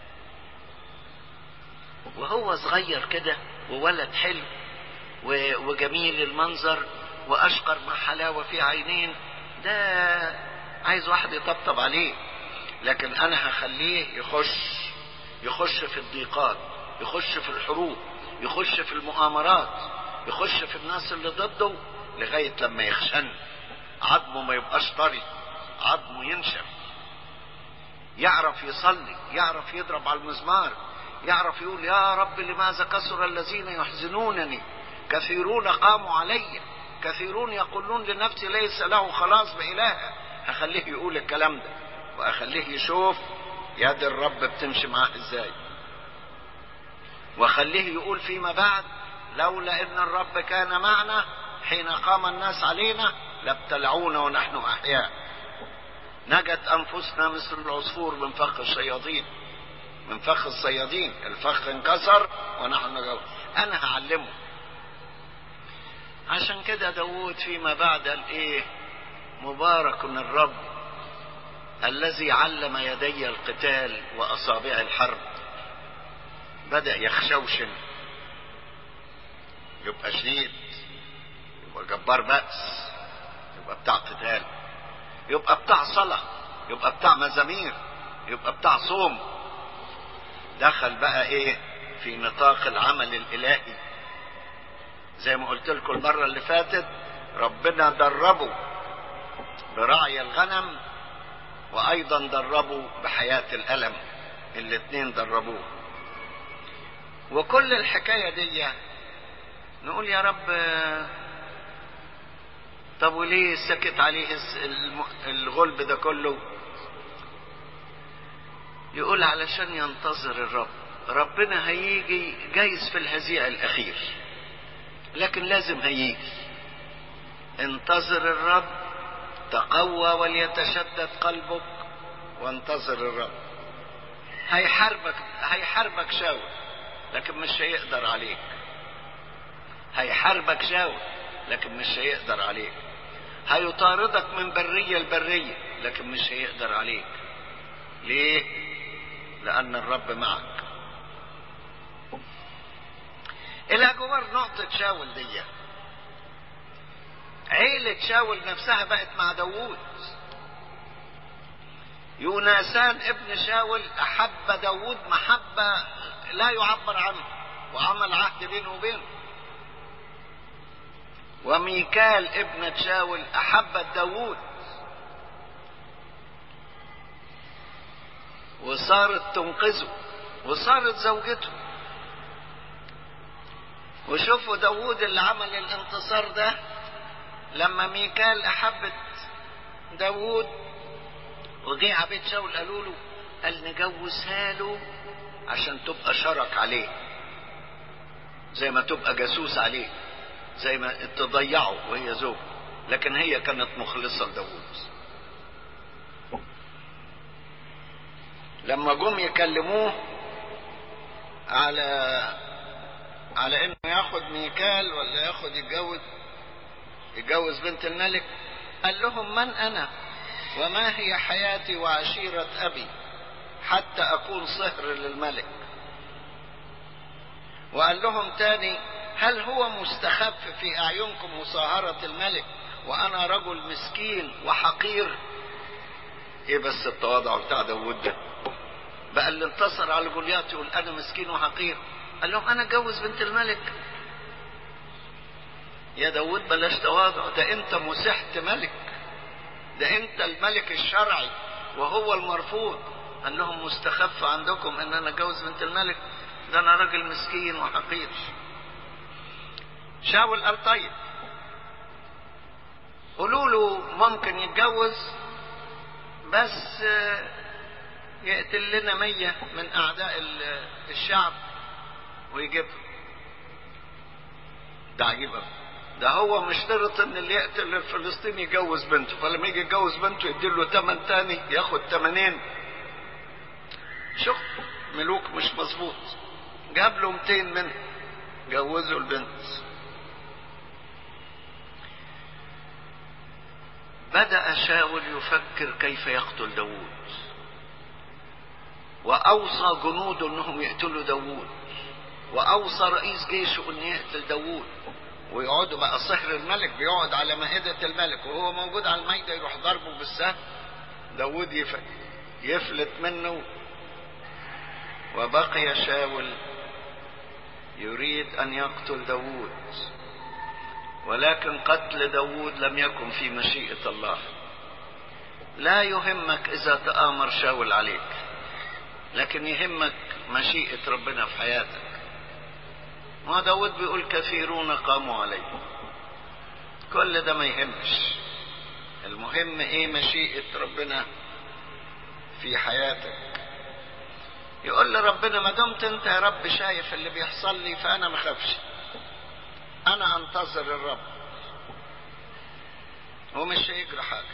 S2: وهو صغير كده وولد حلو وجميل المنظر واشقر مع حلاوة في عينين ده عايز واحد يطبطب عليه لكن انا هخليه يخش يخش في الضيقات يخش في الحروب يخش في المؤامرات يخش في الناس اللي ضده لغاية لما يخشن عظمه ما يبقاش طري عظمه ينشف يعرف يصلي يعرف يضرب على المزمار يعرف يقول يا رب لماذا كثر الذين يحزنونني كثيرون قاموا علي كثيرون يقولون لنفسي ليس له خلاص بإله هخليه يقول الكلام ده وأخليه يشوف يد الرب بتمشي معاه ازاي وخليه يقول فيما بعد لولا ان الرب كان معنا حين قام الناس علينا لابتلعونا ونحن احياء نجت انفسنا مثل العصفور من فخ الشياطين من فخ الصيادين الفخ انكسر ونحن جو انا هعلمه عشان كده داود فيما بعد قال ايه مبارك الرب الذي علم يدي القتال واصابع الحرب بدا يخشوشن يبقى شديد يبقى جبار بأس يبقى بتاع قتال يبقى بتاع صلاة يبقى بتاع مزامير يبقى بتاع صوم دخل بقى ايه في نطاق العمل الالهي زي ما قلت لكم المرة اللي فاتت ربنا دربه برعي الغنم وايضا دربوا بحياة الالم الاتنين دربوه وكل الحكاية دي نقول يا رب طب وليه سكت عليه الغلب ده كله يقول علشان ينتظر الرب ربنا هيجي جايز في الهزيع الاخير لكن لازم هيجي انتظر الرب تقوى وليتشدد قلبك وانتظر الرب هيحاربك هيحاربك شاول لكن مش هيقدر عليك هيحاربك شاول لكن مش هيقدر عليك هيطاردك من برية لبرية لكن مش هيقدر عليك ليه لأن الرب معك إلى جوار نقطة شاول دي عيلة شاول نفسها بقت مع داوود يوناسان ابن شاول أحب داوود محبة لا يعبر عنه وعمل عهد بينه وبينه وميكال ابنة شاول أحبت داوود وصارت تنقذه وصارت زوجته وشوفوا داوود اللي عمل الانتصار ده لما ميكال أحبت داوود وجه عبيد شاول قالوا له قال نجوزها له عشان تبقى شرك عليه زي ما تبقى جاسوس عليه زي ما تضيعه وهي زوج لكن هي كانت مخلصة لداوود لما جم يكلموه على على انه ياخد ميكال ولا ياخد يتجوز يتجوز بنت الملك قال لهم من انا وما هي حياتي وعشيرة ابي حتى اكون صهر للملك وقال لهم تاني هل هو مستخف في اعينكم مصاهرة الملك وانا رجل مسكين وحقير ايه بس التواضع بتاع داود ده بقى اللي انتصر على جوليات يقول انا مسكين وحقير قال لهم انا اتجوز بنت الملك يا داود بلاش تواضع ده انت مسحت ملك ده انت الملك الشرعي وهو المرفوض قال لهم مستخف عندكم ان انا اتجوز بنت الملك ده انا راجل مسكين وحقير شاول قال طيب قولوا له ممكن يتجوز بس يقتل لنا مية من أعداء الشعب ويجيبهم ده عجيب أوي ده هو مشترط ان اللي يقتل الفلسطيني يجوز بنته فلما يجي يتجوز بنته يديله تمن تاني ياخد تمنين شوف ملوك مش مظبوط جاب له 200 منه جوزوا البنت بدأ شاول يفكر كيف يقتل داوود وأوصى جنوده أنهم يقتلوا داوود وأوصى رئيس جيشه أن يقتل داوود ويقعدوا بقى صهر الملك بيقعد على مائدة الملك وهو موجود على المائدة يروح ضربه بالسهم داوود يفلت منه وبقي شاول يريد أن يقتل داوود ولكن قتل داوود لم يكن في مشيئة الله لا يهمك إذا تآمر شاول عليك لكن يهمك مشيئة ربنا في حياتك ما داود بيقول كثيرون قاموا عليه كل ده ما يهمش المهم ايه مشيئة ربنا في حياتك يقول لربنا ما دمت انت يا رب شايف اللي بيحصل لي فانا ما اخافش انا انتظر الرب ومش هيجرى حاجه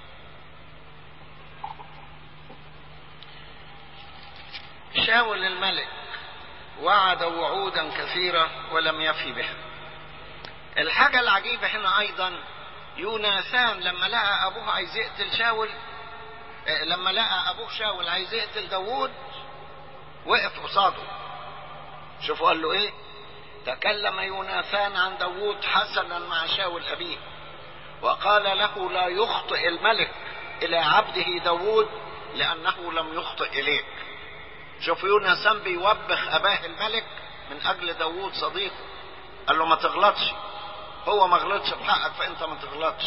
S2: شاول الملك وعد وعودا كثيرة ولم يفي بها الحاجة العجيبة هنا أيضا يوناثان لما لقى أبوه عايز يقتل شاول لما لقى أبوه شاول عايز يقتل داوود وقف قصاده شوفوا قال له إيه تكلم يوناثان عن داوود حسنا مع شاول أبيه وقال له لا يخطئ الملك إلى عبده داوود لأنه لم يخطئ إليك شوف يونسان بيوبخ اباه الملك من اجل داوود صديقه قال له ما تغلطش هو ما غلطش في حقك فانت ما تغلطش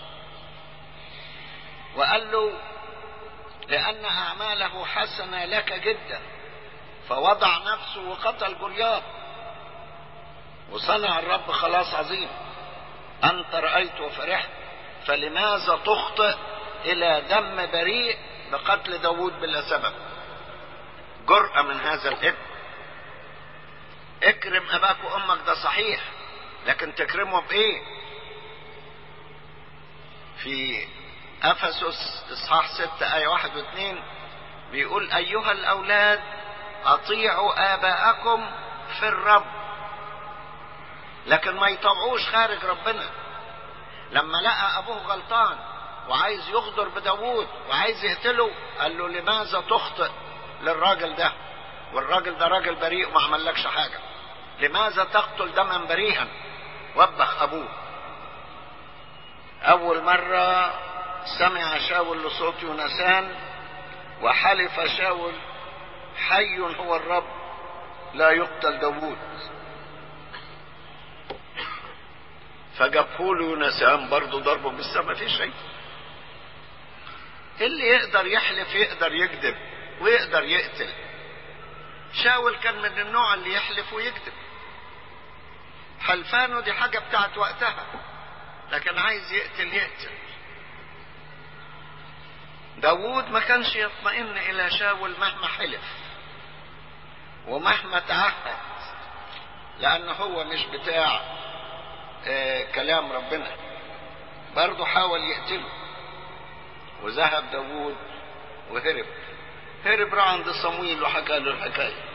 S2: وقال له لان اعماله حسنه لك جدا فوضع نفسه وقتل جولياط وصنع الرب خلاص عظيم انت رايت وفرحت فلماذا تخطئ الى دم بريء بقتل داوود بلا سبب جرأة من هذا الابن اكرم اباك وامك ده صحيح لكن تكرمه بايه في افسس اصحاح ستة ايه واحد واثنين بيقول ايها الاولاد اطيعوا اباءكم في الرب لكن ما يطوعوش خارج ربنا لما لقى ابوه غلطان وعايز يغدر بداوود وعايز يقتله قال له لماذا تخطئ للراجل ده والراجل ده راجل بريء وما عملكش حاجة لماذا تقتل دما بريئا وبخ أبوه أول مرة سمع شاول لصوت يونسان وحلف شاول حي هو الرب لا يقتل داوود فجابه له يونسان برضه ضربه بالسما في شيء اللي يقدر يحلف يقدر يكذب ويقدر يقتل شاول كان من النوع اللي يحلف ويكذب حلفانه دي حاجة بتاعت وقتها لكن عايز يقتل يقتل داوود ما كانش يطمئن إلى شاول مهما حلف ومهما تعهد لأن هو مش بتاع آه كلام ربنا برضه حاول يقتله وذهب داوود وهرب هرب راح عند صمويل وحكى له الحكاية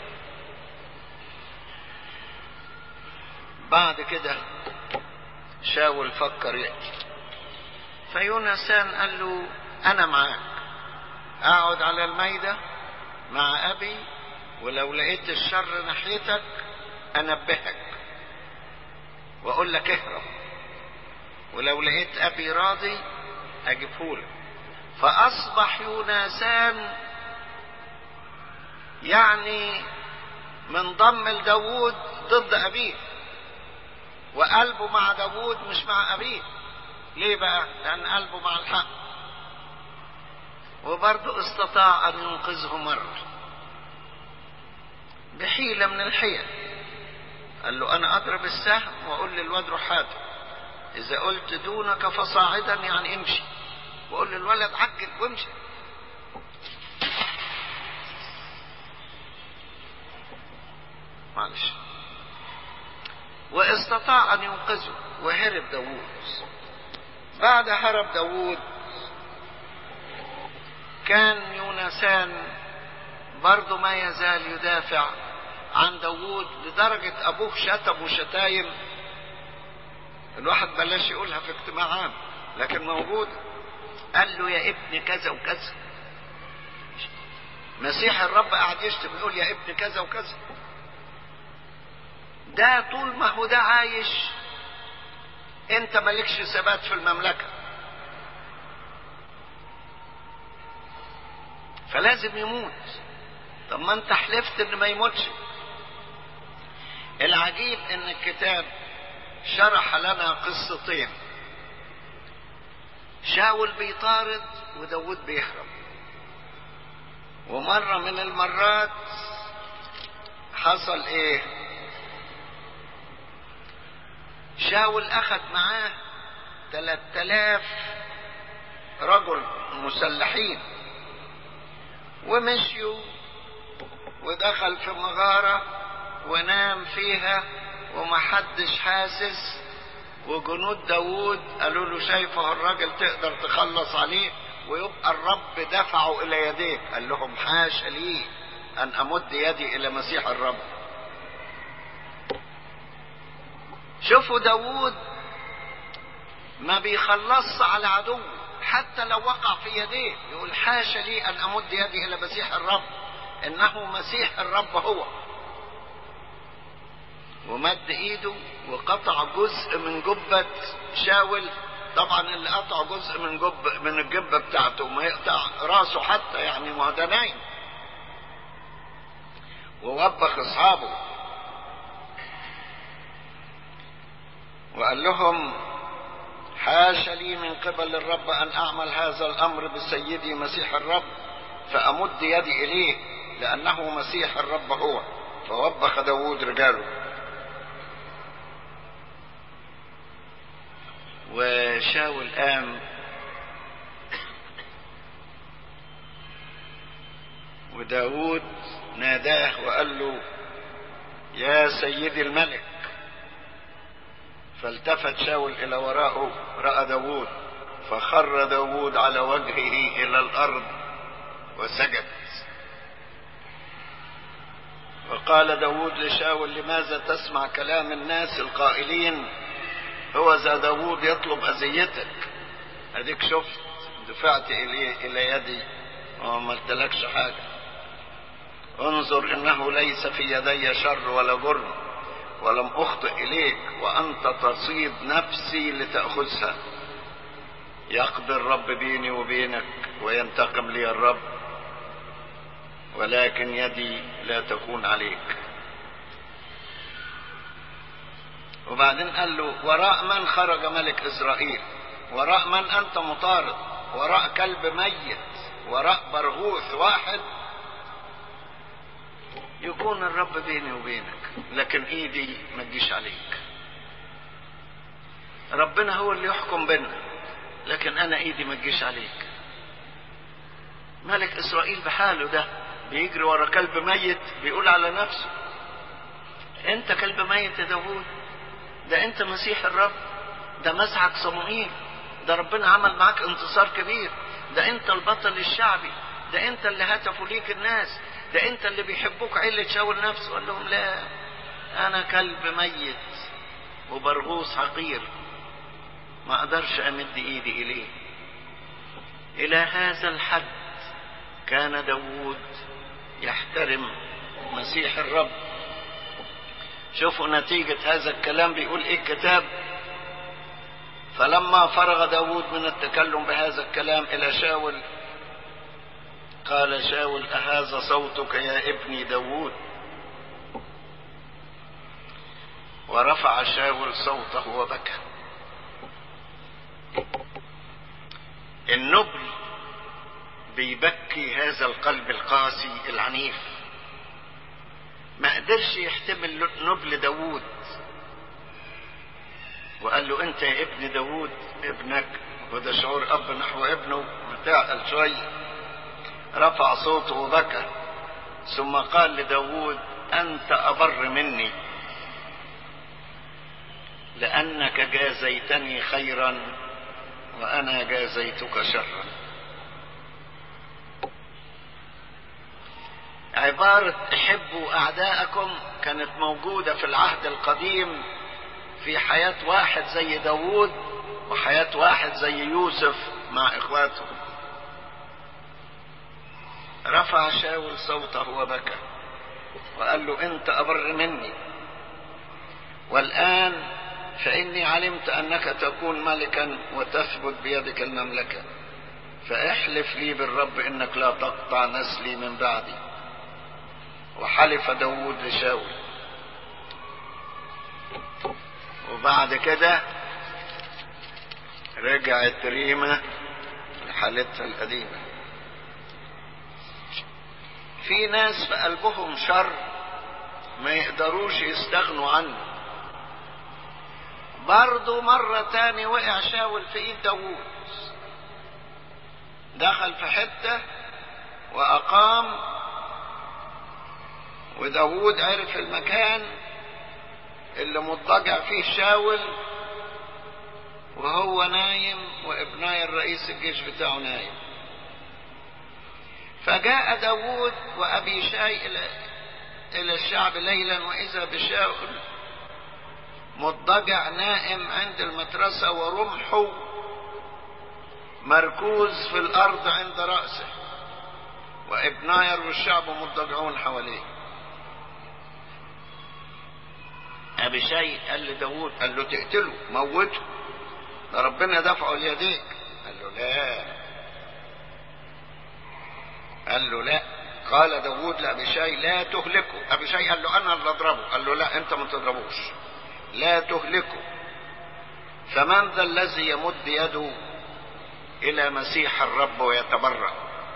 S2: بعد كده شاول فكر يأتي فيونسان قال له أنا معاك أقعد على الميدة مع أبي ولو لقيت الشر ناحيتك أنبهك وأقول لك اهرب ولو لقيت أبي راضي أجيبهولك فأصبح يونسان يعني من ضم لداوود ضد أبيه وقلبه مع داوود مش مع أبيه ليه بقى لأن قلبه مع الحق وبرضه استطاع أن ينقذه مرة بحيلة من الحيل قال له أنا أضرب السهم وأقول للواد روح هاته إذا قلت دونك فصاعدا يعني امشي وأقول للولد عجل وامشي معلش واستطاع أن ينقذه وهرب داوود بعد هرب داوود كان يونسان برضه ما يزال يدافع عن داوود لدرجة أبوه شتمه شتايم الواحد بلاش يقولها في اجتماع عام لكن موجودة قال له يا ابن كذا وكذا مسيح الرب قاعد يشتم يقول يا ابن كذا وكذا ده طول ما هو ده عايش انت مالكش ثبات في المملكة فلازم يموت طب ما انت حلفت ان ما يموتش العجيب ان الكتاب شرح لنا قصتين شاول بيطارد وداود بيهرب ومرة من المرات حصل ايه شاول اخذ معاه ثلاث الاف رجل مسلحين ومشيوا ودخل في مغارة ونام فيها ومحدش حاسس وجنود داوود قالوا له شايفه الراجل تقدر تخلص عليه ويبقى الرب دفعه الى يديك قال لهم حاش لي ان امد يدي الى مسيح الرب شوفوا داوود ما بيخلصش على عدو حتى لو وقع في يديه يقول حاش لي ان امد يدي الى مسيح الرب انه مسيح الرب هو ومد ايده وقطع جزء من جبة شاول طبعا اللي قطع جزء من جب من الجبة بتاعته ما يقطع راسه حتى يعني ما ده نايم ووبخ اصحابه وقال لهم حاش لي من قبل الرب ان اعمل هذا الامر بسيدي مسيح الرب فامد يدي اليه لانه مسيح الرب هو فوبخ داود رجاله وشاول قام وداود ناداه وقال له يا سيدي الملك فالتفت شاول الى وراءه راى داود فخر داود على وجهه الى الارض وسجد وقال داود لشاول لماذا تسمع كلام الناس القائلين هو ذا داود يطلب اذيتك اديك شفت دفعت الي الى يدي وما عملتلكش حاجه انظر انه ليس في يدي شر ولا جرم ولم اخطئ اليك وانت تصيد نفسي لتاخذها يقضي الرب بيني وبينك وينتقم لي الرب ولكن يدي لا تكون عليك وبعدين قال له وراء من خرج ملك اسرائيل وراء من انت مطارد وراء كلب ميت وراء برغوث واحد يكون الرب بيني وبينك لكن ايدي ما تجيش عليك ربنا هو اللي يحكم بينا لكن انا ايدي ما تجيش عليك ملك اسرائيل بحاله ده بيجري ورا كلب ميت بيقول على نفسه انت كلب ميت يا داوود ده انت مسيح الرب ده مسحك صموئيل ده ربنا عمل معاك انتصار كبير ده انت البطل الشعبي ده انت اللي هتفوا ليك الناس ده انت اللي بيحبوك علة شاول نفسه قال لهم لا انا كلب ميت وبرغوث حقير ما اقدرش امد ايدي اليه الى هذا الحد كان داوود يحترم مسيح الرب شوفوا نتيجة هذا الكلام بيقول ايه الكتاب فلما فرغ داود من التكلم بهذا الكلام الى شاول قال شاول أهذا صوتك يا ابني داود ورفع شاول صوته وبكى بيبكي هذا القلب القاسي العنيف ما قدرش يحتمل نبل داوود وقال له انت يا ابن داوود ابنك وده شعور اب نحو ابنه متعقل شوية رفع صوته وبكى ثم قال لداوود انت ابر مني لانك جازيتني خيرا وانا جازيتك شرا عبارة احبوا اعداءكم كانت موجودة في العهد القديم في حياة واحد زي داوود وحياة واحد زي يوسف مع اخواته رفع شاول صوته وبكى وقال له انت ابر مني والان فاني علمت انك تكون ملكا وتثبت بيدك المملكه فاحلف لي بالرب انك لا تقطع نسلي من بعدي وحلف داود لشاول وبعد كده رجعت ريمة لحالتها القديمة في ناس في قلبهم شر ما يقدروش يستغنوا عنه برضه مرة تاني وقع شاول في ايد داوود دخل في حتة وأقام وداوود عرف المكان اللي مضطجع فيه شاول وهو نايم وابناي الرئيس الجيش بتاعه نايم فجاء داوود وأبي شاي إلى إلى الشعب ليلا وإذا بشاول مضطجع نائم عند المترسة ورمحه مركوز في الأرض عند رأسه وابناير والشعب مضطجعون حواليه أبي شاي قال لداود قال له تقتله موته ده ربنا دفعه ليديك قال له لا قال له لا قال داود لأبي شاي لا تهلكه أبي شاي قال له أنا اللي أضربه قال له لا أنت ما تضربوش لا تهلكه فمن ذا الذي يمد يده إلى مسيح الرب ويتبرأ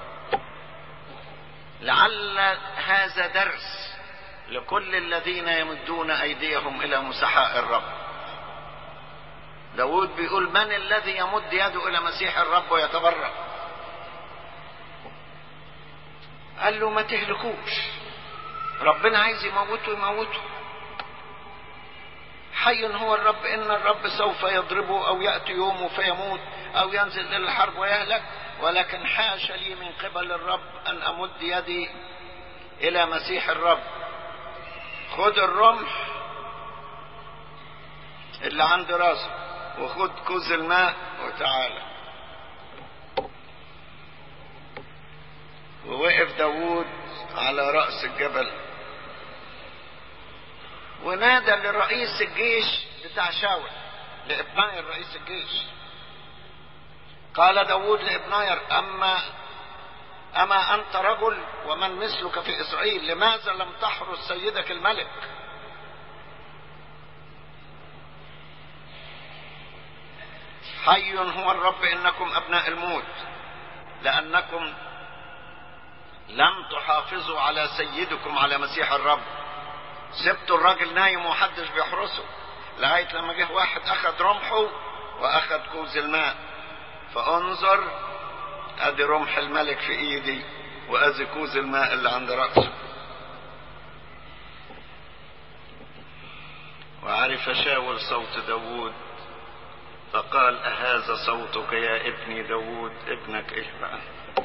S2: لعل هذا درس لكل الذين يمدون أيديهم إلى مسحاء الرب داود بيقول من الذي يمد يده إلى مسيح الرب ويتبرأ قال له ما تهلكوش ربنا عايز يموته يموته حي هو الرب إن الرب سوف يضربه أو يأتي يومه فيموت أو ينزل إلى الحرب ويهلك ولكن حاش لي من قبل الرب أن أمد يدي إلى مسيح الرب خد الرمح اللي عند راسه وخد كوز الماء وتعالى ووقف داوود على رأس الجبل ونادى لرئيس الجيش بتاع شاول لابناير رئيس الجيش قال داود لابناير أما أما أنت رجل ومن مثلك في إسرائيل لماذا لم تحرس سيدك الملك حي هو الرب إنكم أبناء الموت لأنكم لم تحافظوا على سيدكم على مسيح الرب سبتوا الراجل نايم ومحدش بيحرسه لغاية لما جه واحد أخذ رمحه وأخذ كوز الماء فانظر ادي رمح الملك في ايدي وادي كوز الماء اللي عند رأسه وعرف شاول صوت داوود فقال أهذا صوتك يا ابني داوود ابنك ايه بقى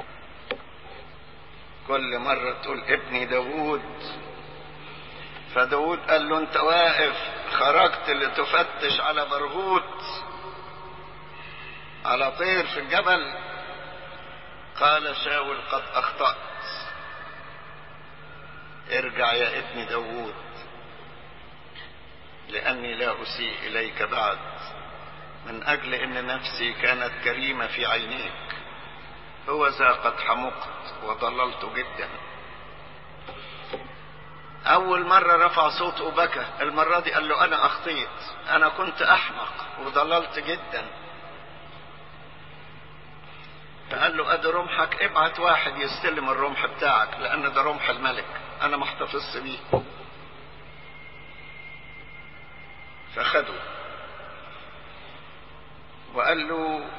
S2: كل مرة تقول ابني داوود فداوود قال له انت واقف خرجت لتفتش على برغوت على طير في الجبل قال شاول قد اخطأت ارجع يا ابن داوود لاني لا اسيء اليك بعد من اجل ان نفسي كانت كريمة في عينيك هو ذا قد حمقت وضللت جدا اول مرة رفع صوته وبكى المرة دي قال له انا اخطيت انا كنت احمق وضللت جدا فقال قال له ادي رمحك ابعت واحد يستلم الرمح بتاعك لان ده رمح الملك انا محتفظ بيه فخده وقال له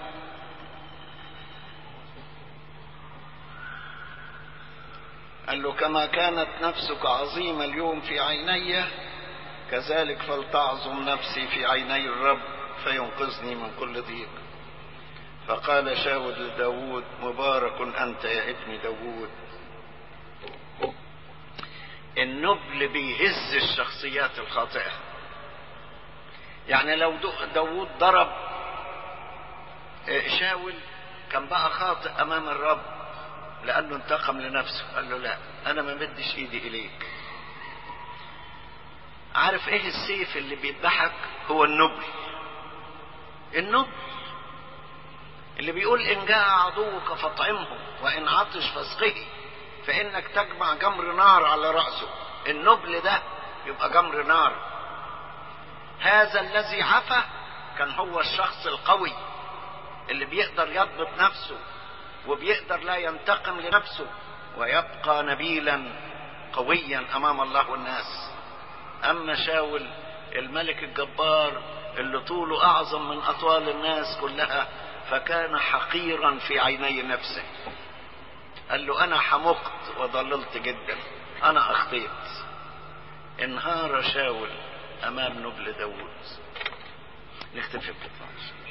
S2: قال له كما كانت نفسك عظيمة اليوم في عيني كذلك فلتعظم نفسي في عيني الرب فينقذني من كل ضيق فقال شاول لداود مبارك أنت يا ابن داود النبل بيهز الشخصيات الخاطئة يعني لو داود ضرب شاول كان بقى خاطئ أمام الرب لأنه انتقم لنفسه قال له لا أنا ما مدش إيدي إليك عارف إيه السيف اللي بيذبحك هو النبل النبل اللي بيقول إن جاء عدوك فاطعمه وإن عطش فاسقه فإنك تجمع جمر نار على رأسه النبل ده يبقى جمر نار هذا الذي عفى كان هو الشخص القوي اللي بيقدر يضبط نفسه وبيقدر لا ينتقم لنفسه ويبقى نبيلا قويا امام الله والناس اما شاول الملك الجبار اللي طوله اعظم من اطوال الناس كلها فكان حقيرا في عيني نفسه قال له انا حمقت وضللت جدا انا اخطيت انهار شاول امام نبل داود نختفي بكده